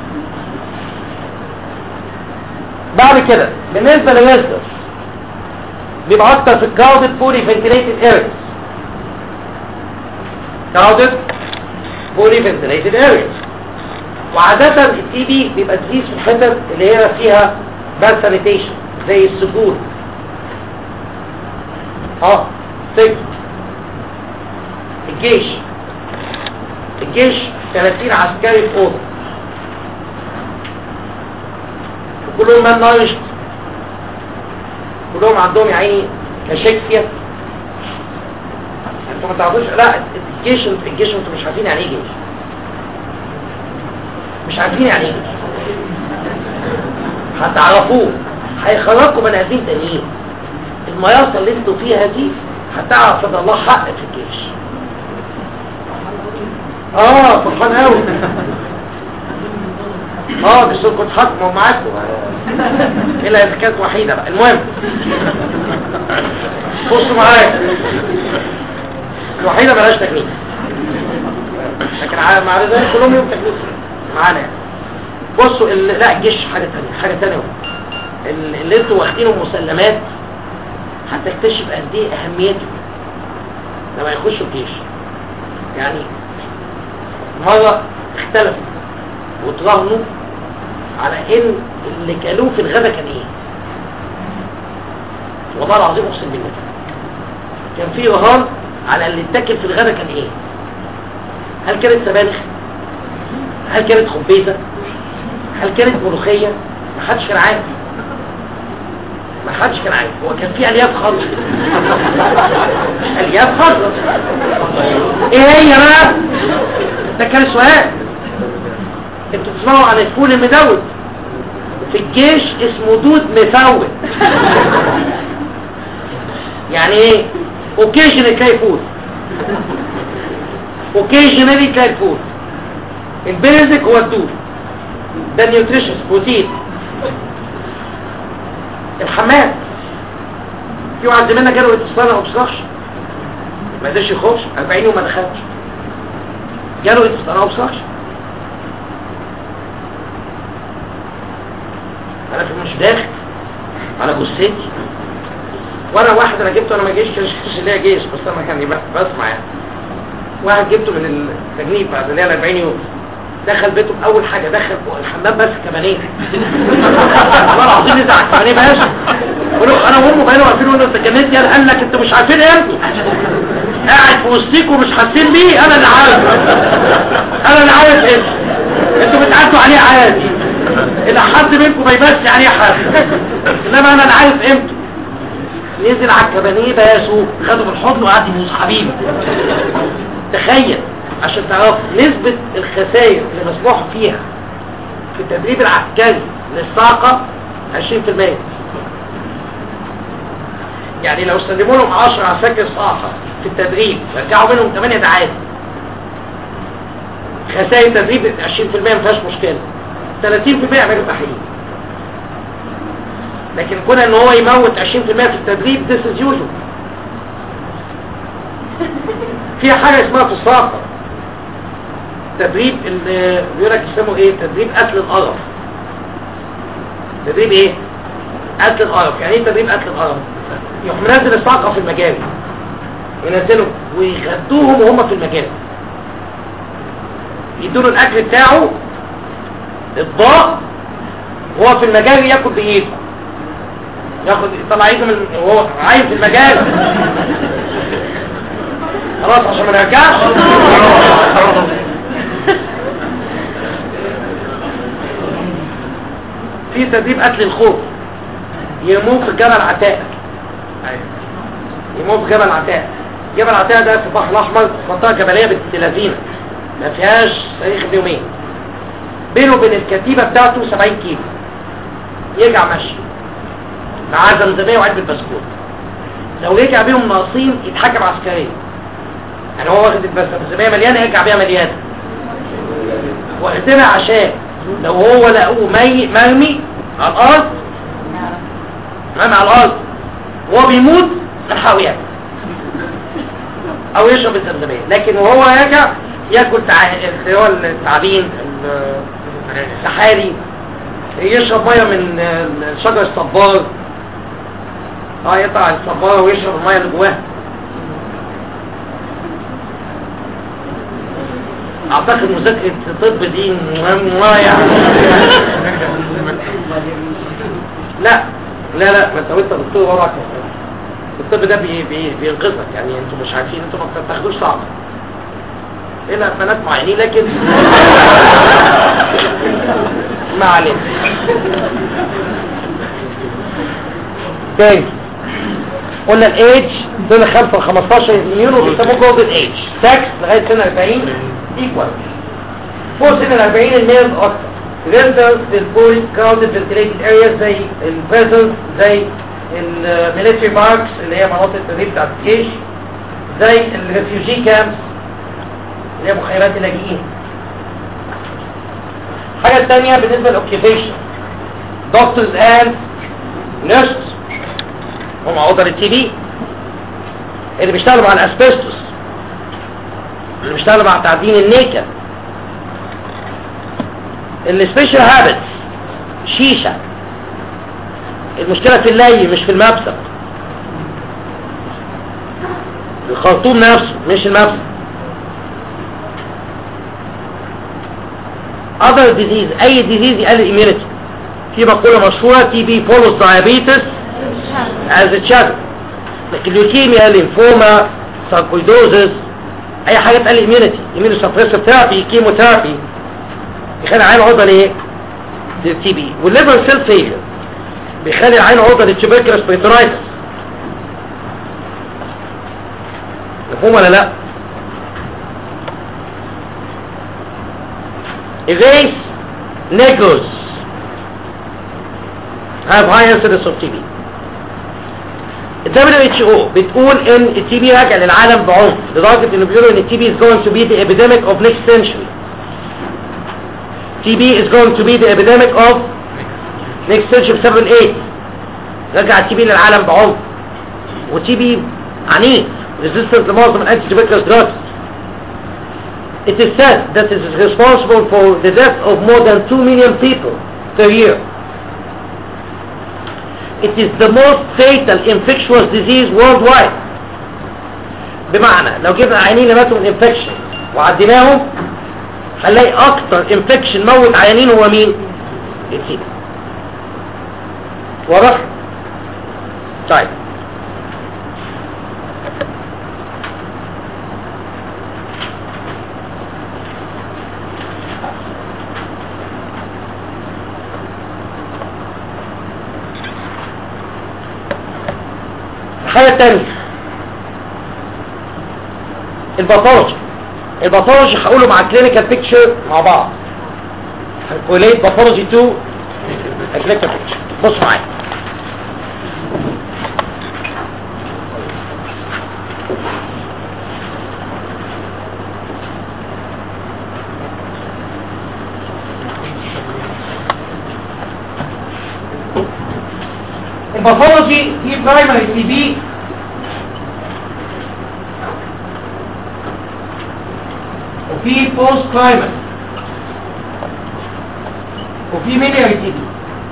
بعد كده بالنسبه للنسبه بيبقى اكتر في الكراودد فولي فنتليتد ايريز كراودد فولي فنتليتد ايريز وعادة التي بي بيبقى تزيد في الحتت اللي هي فيها باد سانيتيشن زي السجون اه سجن الجيش الجيش 30 عسكري في اوضه وكلهم مان نايشت كلهم عندهم يا عيني كاشيكسيا انتوا ما تعرفوش لا الجيش الجيش انتوا مش عارفين يعني ايه جيش مش عارفين يعني ايه جيش هتعرفوه هيخرجكم بني ادمين تانيين المياصه اللي انتوا فيها دي هتعرف ان الله حق في الجيش اه فرحان قوي اه بس كنت حاكمه معاكم الا اذا كانت وحيده بقى المهم بصوا معايا الوحيده ملهاش تكليف لكن ع- مع ذلك كلهم يوم تكليف معانا يعني بصوا ال... لا الجيش حاجه ثانيه حاجه ثانيه ال- اللي انتوا واخدينه مسلمات هتكتشف قد ايه اهميته لما يخشوا الجيش يعني مرة اختلفوا وتراهنوا على ان اللي كانوه في الغدا كان ايه والله العظيم اقسم بالله كان في رهان على اللي اتاكل في الغدا كان ايه هل كانت سبانخ هل كانت خبيزه هل كانت ملوخيه ما حدش كان عارف ما حدش كان عارف هو كان في الياف خضر الياف خضر ايه هي بقى ده كان سؤال انتوا تسمعوا عن الفول المدود في الجيش اسمه دود مفوت يعني ايه اوكيجنالي تلاقي فول اوكيجنالي تلاقي فول البيزك هو الدود ده نيوتريشنز بروتين الحمام في واحد زميلنا جاله اتصال او بصخش ما قدرش يخش 40 يوم ما دخلش جاله اتصال او بصخش انا في مش داخل على جثتي وانا واحد انا جبته انا ما جيش كانش اللي هي جيش بس انا كان يبقى بسمع يعني واحد جبته من التجنيد بعد اللي هي 40 يوم دخل بيته اول حاجه دخل فوق الحمام بس كمانين والله العظيم نزع الكمانين باشا قول له انا وامه بقينا واقفين وانت اتجننت يا قال لك انتوا مش عارفين ايه انتوا قاعد في وسطيكوا ومش حاسين بيه انا اللي عارف انا اللي عارف انتوا انتوا بتعدوا عليه عادي الى حد حد منكم ما يمسي عليه حد انما انا اللي عارف قيمته نزل على الكبانيه باسه خده بالحضن وقعد يبوس حبيبي تخيل عشان تعرف نسبة الخسائر اللي مسموح فيها في التدريب العسكري للصاقة 20% يعني لو سلموا لهم 10 عساكر صاقة في التدريب رجعوا منهم 8 ده عادي خسائر التدريب 20% ما فيهاش مشكلة 30% يعملوا تحليل لكن كون ان هو يموت 20% في التدريب this is usual في حاجة اسمها في الصاقة تدريب اللي بيقول لك يسموه ايه تدريب قتل القرف تدريب ايه قتل القرف يعني ايه تدريب قتل القرف يروح منزل الصاقة في المجاري ينزلوا ويغدوهم وهم في المجاري يدوله الاكل بتاعه اطباق وهو في المجال ياكل بايده ياخد طلع ايده من وهو عايم في المجال خلاص عشان ما نرجعش في تدريب قتل الخوف يرموه في جبل عتاق يرموه في جبل عتاق جبل عتاق ده في البحر الاحمر في منطقه جبليه بنت لذينه ما فيهاش تاريخ يومين بينه وبين الكتيبة بتاعته 70 كيلو يرجع ماشي معاه زمزمية وعلبة بسكوت لو رجع بيهم ناقصين يتحكم عسكريا يعني هو واخد الزمزمية مليانة يرجع بيها مليانة واخدنا عشان لو هو لقوه مي مرمي على الارض مرمي على الارض وهو بيموت الحقوا ياكل او يشرب الزمزمية لكن وهو راجع ياكل تع... اللي هو التعابين السحاري يشرب ميه من شجر الصبار اه يقطع الصباره ويشرب الميه اللي جواها اعتقد مذاكره الطب دي مهمه يعني لا لا لا ما انت وانت دكتور وراك الطب ده بي بي بينقذك يعني انتوا مش عارفين انتوا ما بتاخدوش صعب الا بنات معينين لكن ما علينا تاني قلنا الايدج دول 5 ل 15 مليون وبيسموه جولدن ايدج سكس لغايه سن 40 ايكوال فوق سن ال 40 الميل اكتر ريزدنس للبويز كراودد فنتليتد ارياز زي البريزنس زي الميليتري باركس اللي هي مناطق التدريب بتاعت الجيش زي الريفيوجي كامبس اللي هي مخيمات اللاجئين الحاجة الثانية بالنسبة للأوكيبيشن دكتورز اند نيرسز هم عضل التي بي اللي بيشتغلوا مع الاسبستوس اللي بيشتغلوا مع تعدين النيكا السبيشال هابتس شيشة المشكلة في اللي مش في المبسط الخرطوم نفسه مش المبسط other disease اي disease يقلل immunity في مقولة مشهورة تي بي follows diabetes as a child لكن ليوكيميا لينفوما ساركويدوزس اي حاجة تقلل immunity immunosuppressive therapy كيموثيرابي يخلي العين عرضة ليه للتي بي والليفر سيل فيلير بيخلي العين عرضة للتوبركلوس بريترايتس مفهوم ولا لا Erase negros have high incidence of TB. ال WHO بتقول ان التي بي راجع للعالم بعنف لدرجة انه بيقولوا ان التي بي is going to be the epidemic of next century. TB is going to be the epidemic of next century بسبب الايه؟ رجع التي بي للعالم بعنف والتي بي عنيف resistant لمعظم الانتي tuberculous drugs It is said that it is responsible for the death of more than 2 million people per year. It is the most fatal infectious disease worldwide. بمعنى لو جبنا عيانين اللي ماتوا من انفكشن وعديناهم هنلاقي اكتر انفكشن موت عيانين هو مين؟ التيبي. واضح؟ طيب الحاجه الثانيه الباثولوجي الباثولوجي هقوله مع الكلينيكال بيكتشر مع بعض كوليت باثولوجي 2 الكلينيكال بيكتشر بص معايا الباثولوجي في برايمري تي بي وفي بوست برايمري وفي ميلياري تي بي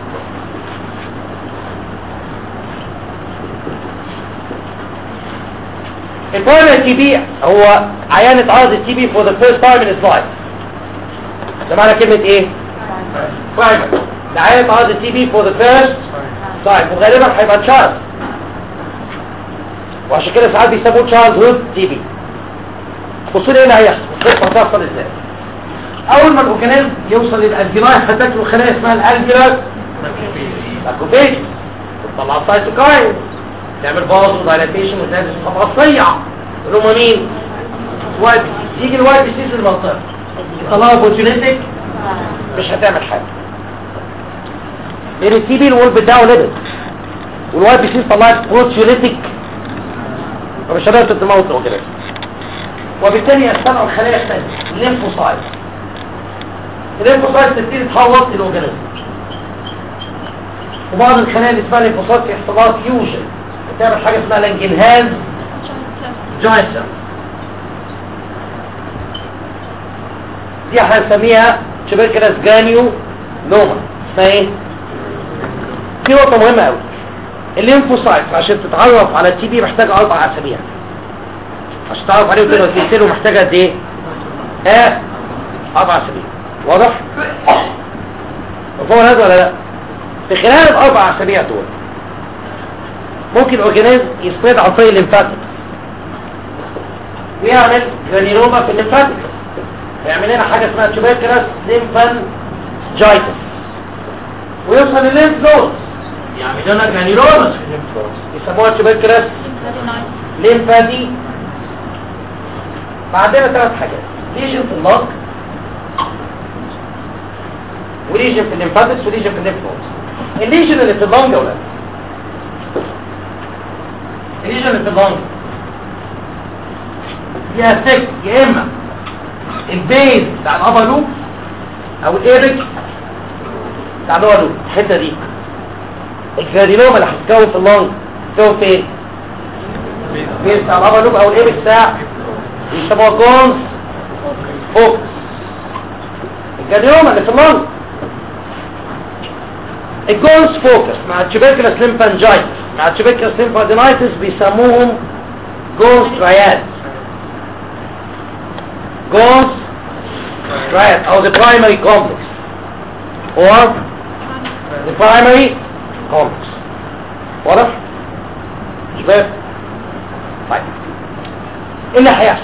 البرايمري تي بي هو عيان اتعرض التي بي for the first time in his life ده معنى كلمة ايه؟ برايمري ده عيان اتعرض التي بي for the first time وغالبا هيبقى تشارلز وعشان كده ساعات بيسموه تشارلز هود تي بي بصوا لي ايه اللي هيحصل القصه هتحصل ازاي اول ما الاورجانيزم يوصل للالجيناي هتاكله خلايا اسمها الالجيناي لاكوفيج تطلع سايتوكاين تعمل بازو دايلاتيشن وتنزل خلاصيع اللي هم مين واي بي سي يجي الواي بي سي في المنطقه يطلعوا بوتيوليتك مش هتعمل حاجه لان التي بي الوول بتاعه ليبل والواي بي سي طلعت بروتيوليتيك فمش هتقدر تموت الاورجانيزم وبالتالي يستمع الخلايا الثانيه الليمفوسايت الليمفوسايت تبتدي تحوط الاورجانيزم وبعض الخلايا اللي اسمها الليمفوسايت يحصل لها فيوجن بتعمل حاجه اسمها لانجنهاز جوينت دي احنا هنسميها تبركلس جانيو نوما اسمها ايه؟ في نقطة مهمة قوي الليمفوسايت عشان تتعرف على التي بي محتاجة أربع أسابيع عشان تعرف عليه وتقدر تقتله محتاجة قد إيه؟ ها؟ أربع أسابيع واضح؟ مفهوم هذا ولا لا؟ في خلال الأربع أسابيع دول ممكن الأورجانيزم يسبريد عن طريق الليمفاتيك ويعمل جرانيلوما في الليمفاتيك ويعمل لنا حاجة اسمها تيوبركلس ليمفانجايتس ويوصل للليمف نود يعمل لنا جرانيلوما في الليمف نود يسموها تيوبركلس ليمفادي عندنا ثلاث حاجات ليجن في اللنج وليجن في الليمفاتكس وليجن في الليمف نود الليجن اللي في اللنج يا ولاد الليجن اللي في اللنج فيها سك يا اما البيز بتاع الابر لوب او الايبك بتاع اللور لوب الحته دي الجرانيلوما اللي هتتكون في اللنج تكون فين؟ البيز بتاع الابر لوب او الايبك بتاع يسموها جونز فوكس الجرانيلوما اللي في اللنج الجونز فوكس مع التوبركلس ليمفانجايتس مع التوبركلس ليمفادينايتس بيسموهم جونز تراياد جونز تراياد او the primary complex or the primary complex واضح؟ شباب طيب ايه اللي هيحصل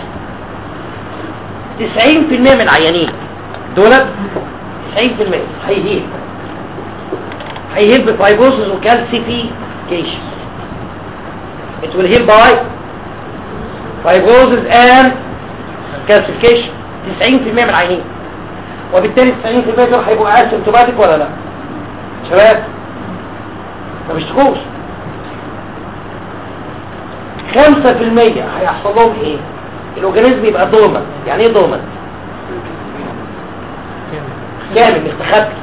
90% من العيانين دولت 90% هيهيل هيهيل بفايبروسس وكالسيفيكيشن it will heal by fibrosis and calcification 90% من العيانين وبالتالي 90% دول هيبقوا اسيمتوماتيك ولا لا شباب ما بيشتكوش 5% هيحصل لهم ايه الاورجانيزم يبقى دوما يعني ايه دوما كامل مستخبي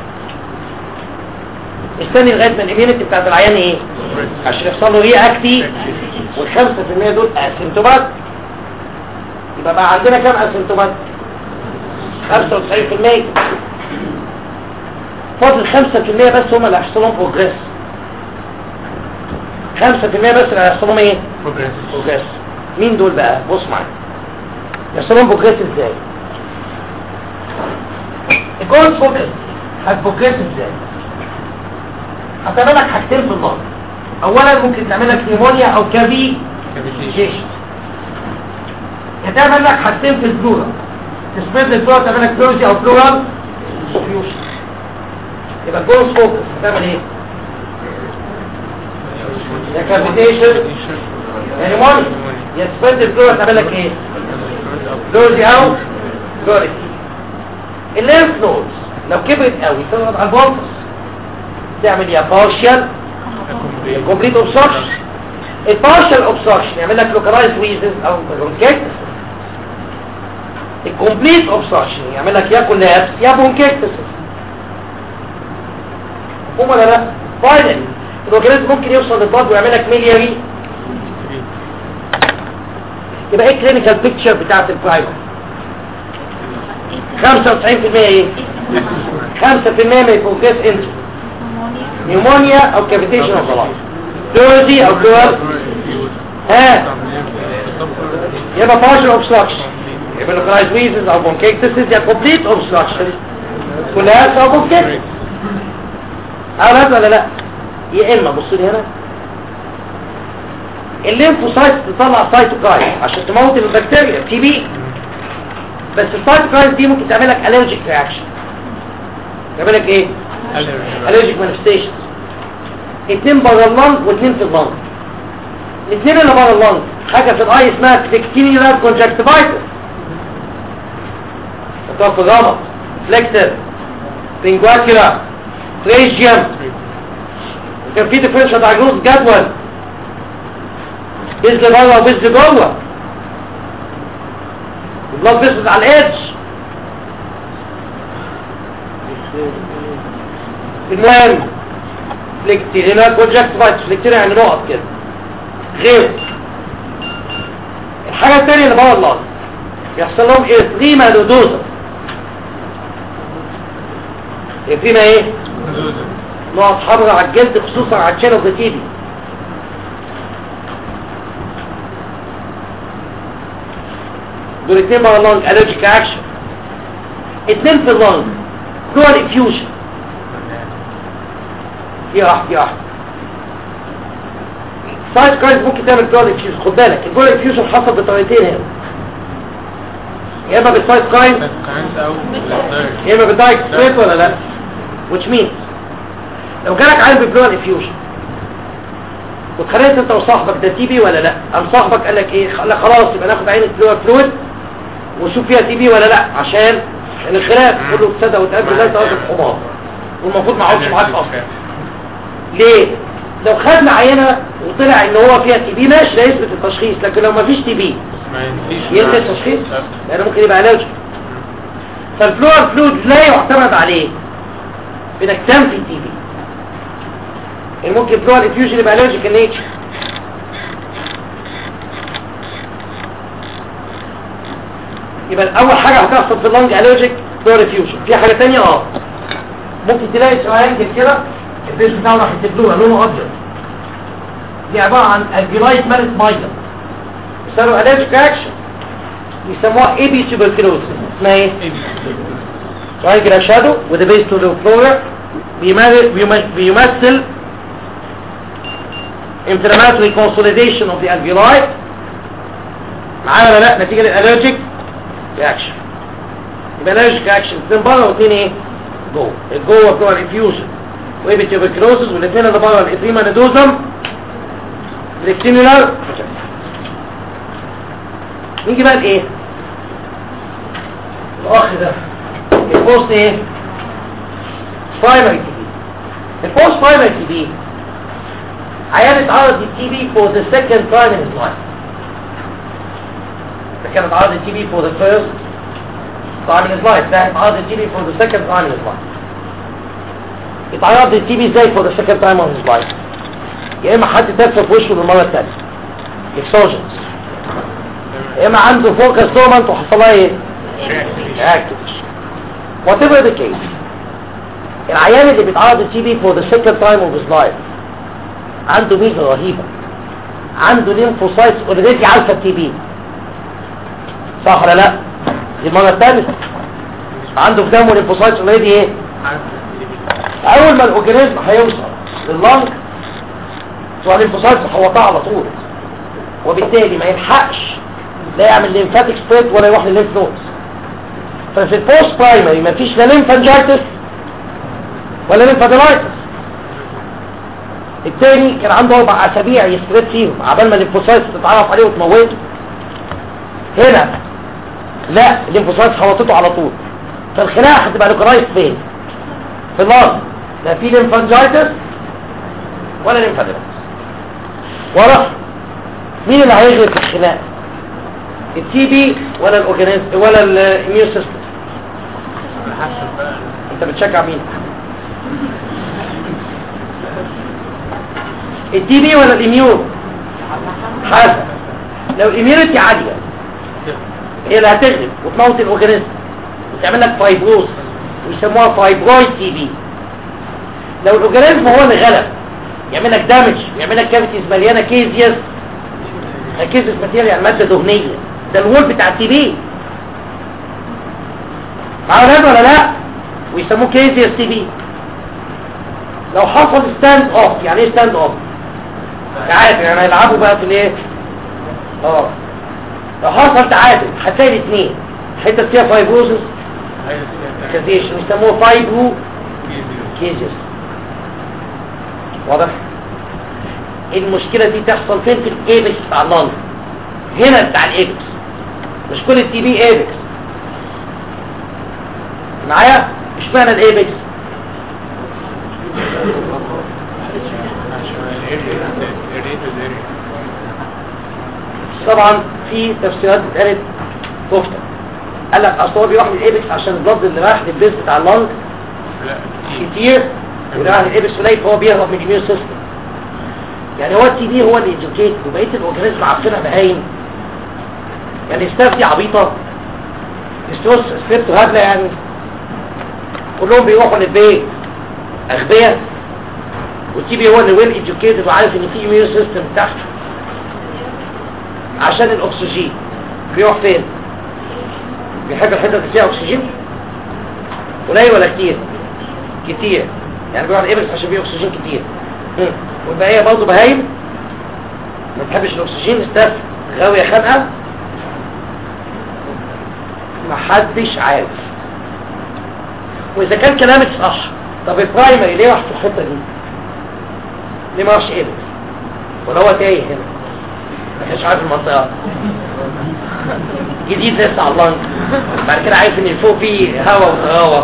استني لغايه ما الاميونيتي بتاعت العيان ايه عشان يحصل له ايه اكتي والخمسة في المية دول اسيمتومات يبقى بقى عندنا كام اسيمتومات خمسة وتسعين في المية فاضل خمسة في المية بس هم اللي هيحصل لهم بروجريس خمسة في المية بس اللي هيحصل لهم ايه بروجريس بروجريس مين دول بقى بص معايا يحصل لهم بروجريس ازاي الجولد فوكس هتبروجريس ازاي هتعمل لك حاجتين في النار اولا ممكن تعمل لك نيمونيا او كافي كافيتيشن هتعمل لك حاجتين في البلورا تسبب البلورا تعمل لك بلوزي او بلورال سوليوشن يبقى الجولد فوكس هتعمل ايه يا كافيتيشن يعني موني يا سبند الفلور تعمل لك ايه لوزي او لوري الليمف نودز لو كبرت قوي تضغط على البونتس تعمل يا بارشال كومبليت اوبستراكشن البارشال اوبستراكشن يعمل لك لوكالايز ويزز او برونكيتس الكومبليت اوبستراكشن يعمل لك يا كولابس يا برونكيتس هم ولا لا فاينل الاورجانيزم ممكن يوصل للبلد ويعمل لك ملياري يبقى ايه كلينيكال بيكتشر بتاعت البرايمر 95% ايه 5% ما يبروجريس انت نيومونيا او كافيتيشن اوف ذا دوزي او كوار ها يبقى partial obstruction يبقى localized wheezes او bronchitis يا complete obstruction كلها او bronchitis أولاد ولا لا يا إما بص لي هنا الليمفوسايت تطلع سايتوكاين عشان تموت البكتيريا تي بي بس السايتوكاين دي ممكن تعمل لك الرجيك رياكشن تعمل لك ايه الرجيك مانيفستيشنز اتنين بره اللنج واتنين في اللنج الاثنين اللي بره اللنج حاجه في الاي اسمها فليكتينيولار كونجكتيفايتس في غلط فليكتر بنجواتيرا تريجيوم كان في ديفرنشال دايجنوز جدول بذل بره وبذل جوه البلاد فيسز على الادج المهم فليكتيرينا كونجكتيفايتس فليكتيرينا يعني نقط كده غير الحاجة الثانية اللي بره اللحظة يحصل لهم ارثريما نودوزا ارثريما ايه؟ نقط حمراء على الجلد خصوصا على الشين اوف تيبي دول اتنين بره اللنج الرجيك اكشن اتنين في اللنج دول افيوجن في واحد في واحد سايد كايز ممكن تعمل دول افيوجن خد بالك الدول افيوجن حصل بطريقتين هنا يا اما بالسايد كايز يا اما بالدايك ستريت ولا لا which means لو جالك عيل ببلوان افيوجن واتخانقت انت وصاحبك ده تي بي ولا لا قام صاحبك قال لك ايه لا خلاص يبقى ناخد عين البلوان فلويد ونشوف فيها تي بي ولا لا عشان الخلاف كله ابتدى وتقابل لا تقابل الحمار والمفروض ما اقعدش معاك اصلا ليه لو خدنا عينه وطلع ان هو فيها تي بي ماشي ده يثبت التشخيص لكن لو ما فيش تي بي ينتهي التشخيص لانه ممكن يبقى علاج فالفلور فلويد لا يعتمد عليه انك تنفي التي بي ممكن فلور افيوجن يبقى الرجيك نيتشر يبقى اول حاجه هتحصل في اللنج الرجيك فلور افيوجن في حاجه ثانيه اه ممكن تلاقي سؤال كده البيج بتاعه راح يكتبوه لونه ابيض دي عباره عن الجلايت مالت مايلر يسموها الرجيك اكشن يسموها اي بي تيوبركلوز اسمها ايه سؤال كده شادو وده بيس تو ذا فلور بيمثل inflammatory consolidation of the alveoli معانا ولا لا نتيجة للالرجيك رياكشن يبقى الالرجيك رياكشن اثنين بره واثنين ايه جوه الجوه بتوع الانفيوجن ويبيتيوبيكروسس والاثنين اللي بره الاتريما نيدوزم الاكتينولار نيجي بقى لايه الاخ ده البوست ايه برايمري تي بي البوست برايمري تي بي عيان اتعرض للتي بي for the second time in his life ده كان اتعرض للتي بي for the first time in his life ده اتعرض للتي بي for the second time in his life اتعرض للتي بي ازاي for the second time in his life يا اما حد تدفى في وشه للمره الثانيه اكسوجنز يا اما عنده فوكس دومنت وحصل لها ايه اكتيفيشن whatever the case العيان اللي بيتعرض للتي بي for the second time of his life عنده ميزة رهيبة عنده ليمفوسايتس اوريدي عارفة التي بي صح ولا لا دي المرة الثالثة عنده في دمه ليمفوسايتس اوريدي ايه اول ما الاورجانيزم هيوصل لللنج سواء الليمفوسايتس هيوطها على طول وبالتالي ما يلحقش لا يعمل ليمفاتيك سبريد ولا يروح للليمف نودز ففي البوست برايمري مفيش لا ليمفانجايتس ولا ليمفاديلايتس التاني كان عنده اربع اسابيع يسترد فيهم عبال ما الليمفوسايتس تتعرف عليه وتموته هنا لا الليمفوسايتس حوطته على طول فالخناقه هتبقى لوكرايز فين في اللارج لا في ليمفانجايتس ولا ليمفاديمس ورا مين اللي هيغلب في الخناقه التي بي ولا الاورجانيزم ولا الاميون سيستم على حسب بقى انت بتشجع مين التي بي ولا الاميون حسب لو الاميونيتي عاليه هي اللي هتغلب وتموت الاورجانيزم وتعمل لك فايبروز ويسموها فايبرويد تي بي لو الاورجانيزم هو اللي غلب يعمل لك دامج يعمل لك كافيتيز مليانه كيزيس كيزيس ماتيريال يعني ماده دهنيه ده الوول بتاع التي بي معاه ولاد ولا لا ويسموه كيزيس تي بي لو حصل ستاند اوف يعني ايه ستاند اوف تعادل يعني هيلعبوا بقى في الايه اه لو حصل تعادل هتلاقي الاثنين حته فيها فايبروزس كازيشن يسموه فايبرو كيزيس واضح المشكلة دي تحصل فين في الايبكس بتاع اللنج هنا بتاع الايبكس مش كل التي بي ايبكس معايا مش معنى الايبكس طبعا في تفسيرات اتقالت كفته قال لك اصل هو بيروح للايبكس عشان البلد اللي رايح للبيز بتاع اللنج لا كتير وراح للايبكس قليل فهو بيهرب من الاميون سيستم يعني هو التي بي هو اللي educate وبقيه الاورجانيزم عارفينها بهايم يعني ستاف دي عبيطه ستروس سكريبت هبله يعني كلهم بيروحوا للبيت اغبياء والتي بي هو اللي ويل educated وعارف ان في اميون سيستم تحت عشان الاكسجين بيروح فين بيحب الحته اللي فيها اكسجين قليل ولا كتير كتير يعني بيروح الابرس عشان فيه اكسجين كتير مم. والبقيه برضه بهايم ما تحبش الاكسجين استاف غاويه خانقه محدش عارف واذا كان كلامك صح طب البرايمري ليه راح في الحته دي ليه ما راحش ابرس ولا هو تايه هنا ما كانش عارف المنطقه جديد لسه على اللنج بعد كده عارف ان فوق فيه هواء وطراوه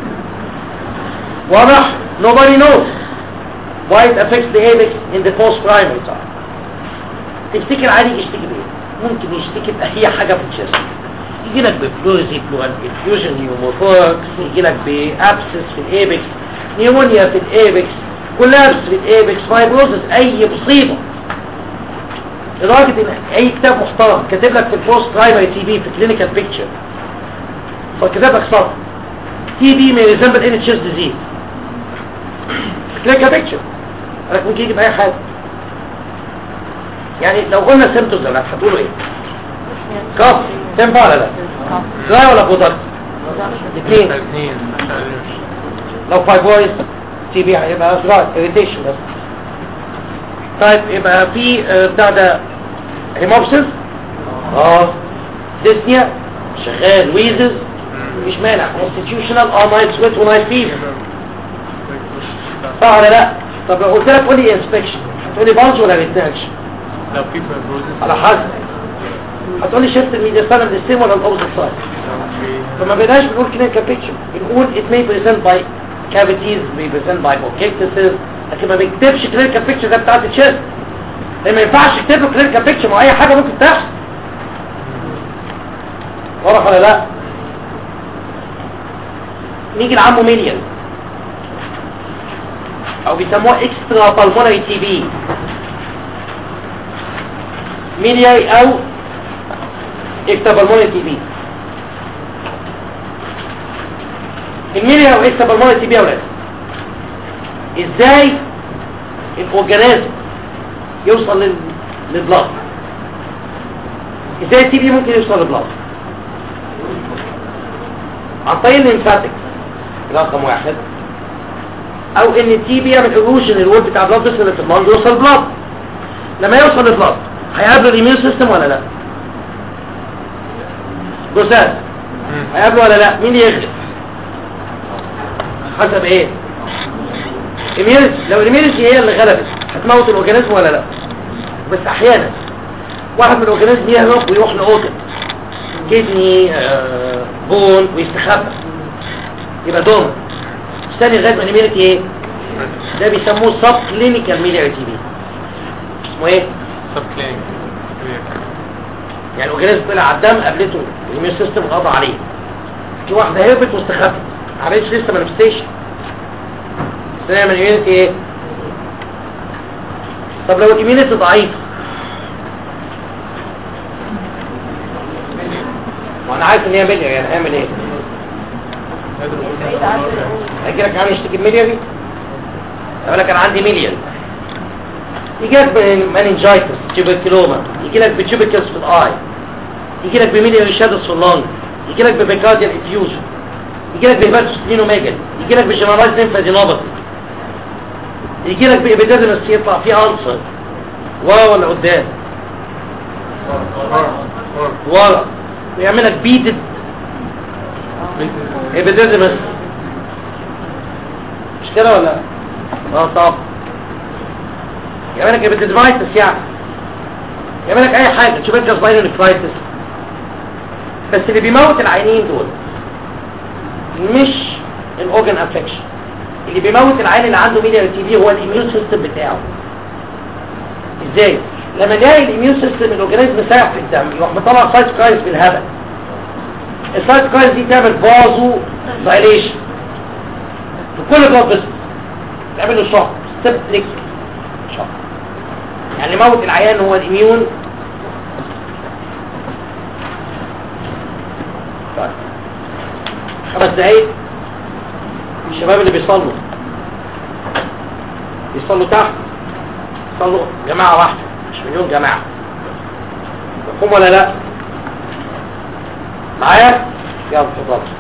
واضح nobody knows why it affects the apex in the post primary time تفتكر عادي يشتكي بايه ممكن يشتكي باي حاجه في الجسم يجي لك بفلوزي فلوان انفيوجن نيوموثوركس يجي لك بابسس في الايبكس نيمونيا في الايبكس كولابس في الايبكس فايبروزس اي مصيبه لدرجه ان اي كتاب محترم كاتب لك في البوست برايمري تي بي في كلينيكال بيكتشر فكتب لك سطر تي بي may resemble any chest disease كلينيكال بيكتشر لك ممكن يجي باي حاجه يعني لو قلنا سيمتومز ولا هتقولوا ايه كف تنفع ولا لا دراي ولا بوتر الاثنين الاثنين لو فايبويز تي بي هيبقى دراي اريتيشن بس طيب يبقى في آه، بتاع ده هيموبسيس اه ديسنيا شغال ويزز مفيش مانع كونستيتيوشنال اه نايت سويت ونايت فيفر صح ولا لا طب لو قلت لك قول لي انسبكشن هتقول لي بانج ولا ريتنشن لو في فايبروزس على حسب هتقول لي شفت الميديستانا من السيم ولا الاوبوزيت سايد لو في فما بقيناش بنقول كلينيكال بيكتشر بنقول it may present by cavities may present by bronchiectasis لكن ما بنكتبش كلينيكال بيكتشر ده بتاعت الشيست لان ما ينفعش تكتب له كلينيكال بيكتشر ما اي حاجه ممكن تحصل واضح ولا لا نيجي لعمه ميليان او بيسموها اكسترا بالمونري تي بي ميلياي او اكسترا بالمونري تي بي الميليا او اكسترا بالمونري تي بي يا ولاد ازاي الاورجانيزم يوصل لل... للبلاد ازاي التي بي ممكن يوصل للبلاد عن طريق الليمفاتيك رقم واحد او ان التي بي يعمل ايروجن الوول بتاع البلاد يوصل في البلاد يوصل البلاد لما يوصل للبلاد هيقابل الاميون سيستم ولا لا جثث هيقابله ولا لا مين اللي يغلب حسب ايه immunity لو الاميونيتي هي اللي غلبت هتموت الاورجانيزم ولا لا بس احيانا واحد من الاورجانيزم يهرب ويروح لاورجن كدني آه بون ويستخبى يبقى دوم استني لغايه ما نميلتي ايه ده بيسموه سب كلينيكال ميلياري تي بي اسمه ايه سب كلينيك يعني الاورجانيزم طلع على الدم قابلته الاميون سيستم قضى عليه في واحده هربت واستخبت ما عملتش لسه مانيفستيشن استنى من الاميونيتي ايه طب لو الاميونيتي ضعيفه وانا عارف ان هي مليار يعني هعمل ايه هيجي لك عامل يشتكي بملياري اقول لك انا عندي مليار يجي لك بماننجايتس تيوبركلوما يجي لك بتيوبركلس في الاي يجي لك بملياري شادس في اللنج يجي لك ببيكارديال افيوجن يجي لك بهيباتوسلينوميجالي يجي لك بجنرالايز ليمفادينوباثي يجي لك بإبيديدمس يطلع فيه ألسر ورا ولا قدام ورا ويعمل لك بيدد إبيديدمس مش كده ولا اه طب يعمل لك إبيديدمايتس يعني يعمل لك أي حاجة تشوف لك سباينال بس اللي بيموت العينين دول مش الاورجن افكشن اللي بيموت العين اللي عنده ميليار تي بي هو الاميون سيستم بتاعه ازاي لما نلاقي الاميون سيستم الاورجانيزم سايح في الدم يروح مطلع سايتوكاينز بالهبل السايتوكاينز دي تعمل بازو دايليشن في كل بلاد بس تعمل له شوك سيبتليك شوك يعني موت العيان هو الاميون طيب خمس دقايق الشباب اللي بيصلوا بيصلوا تحت يصلوا جماعة واحدة مش مليون جماعة مفهوم ولا لا معايا يلا اتفضل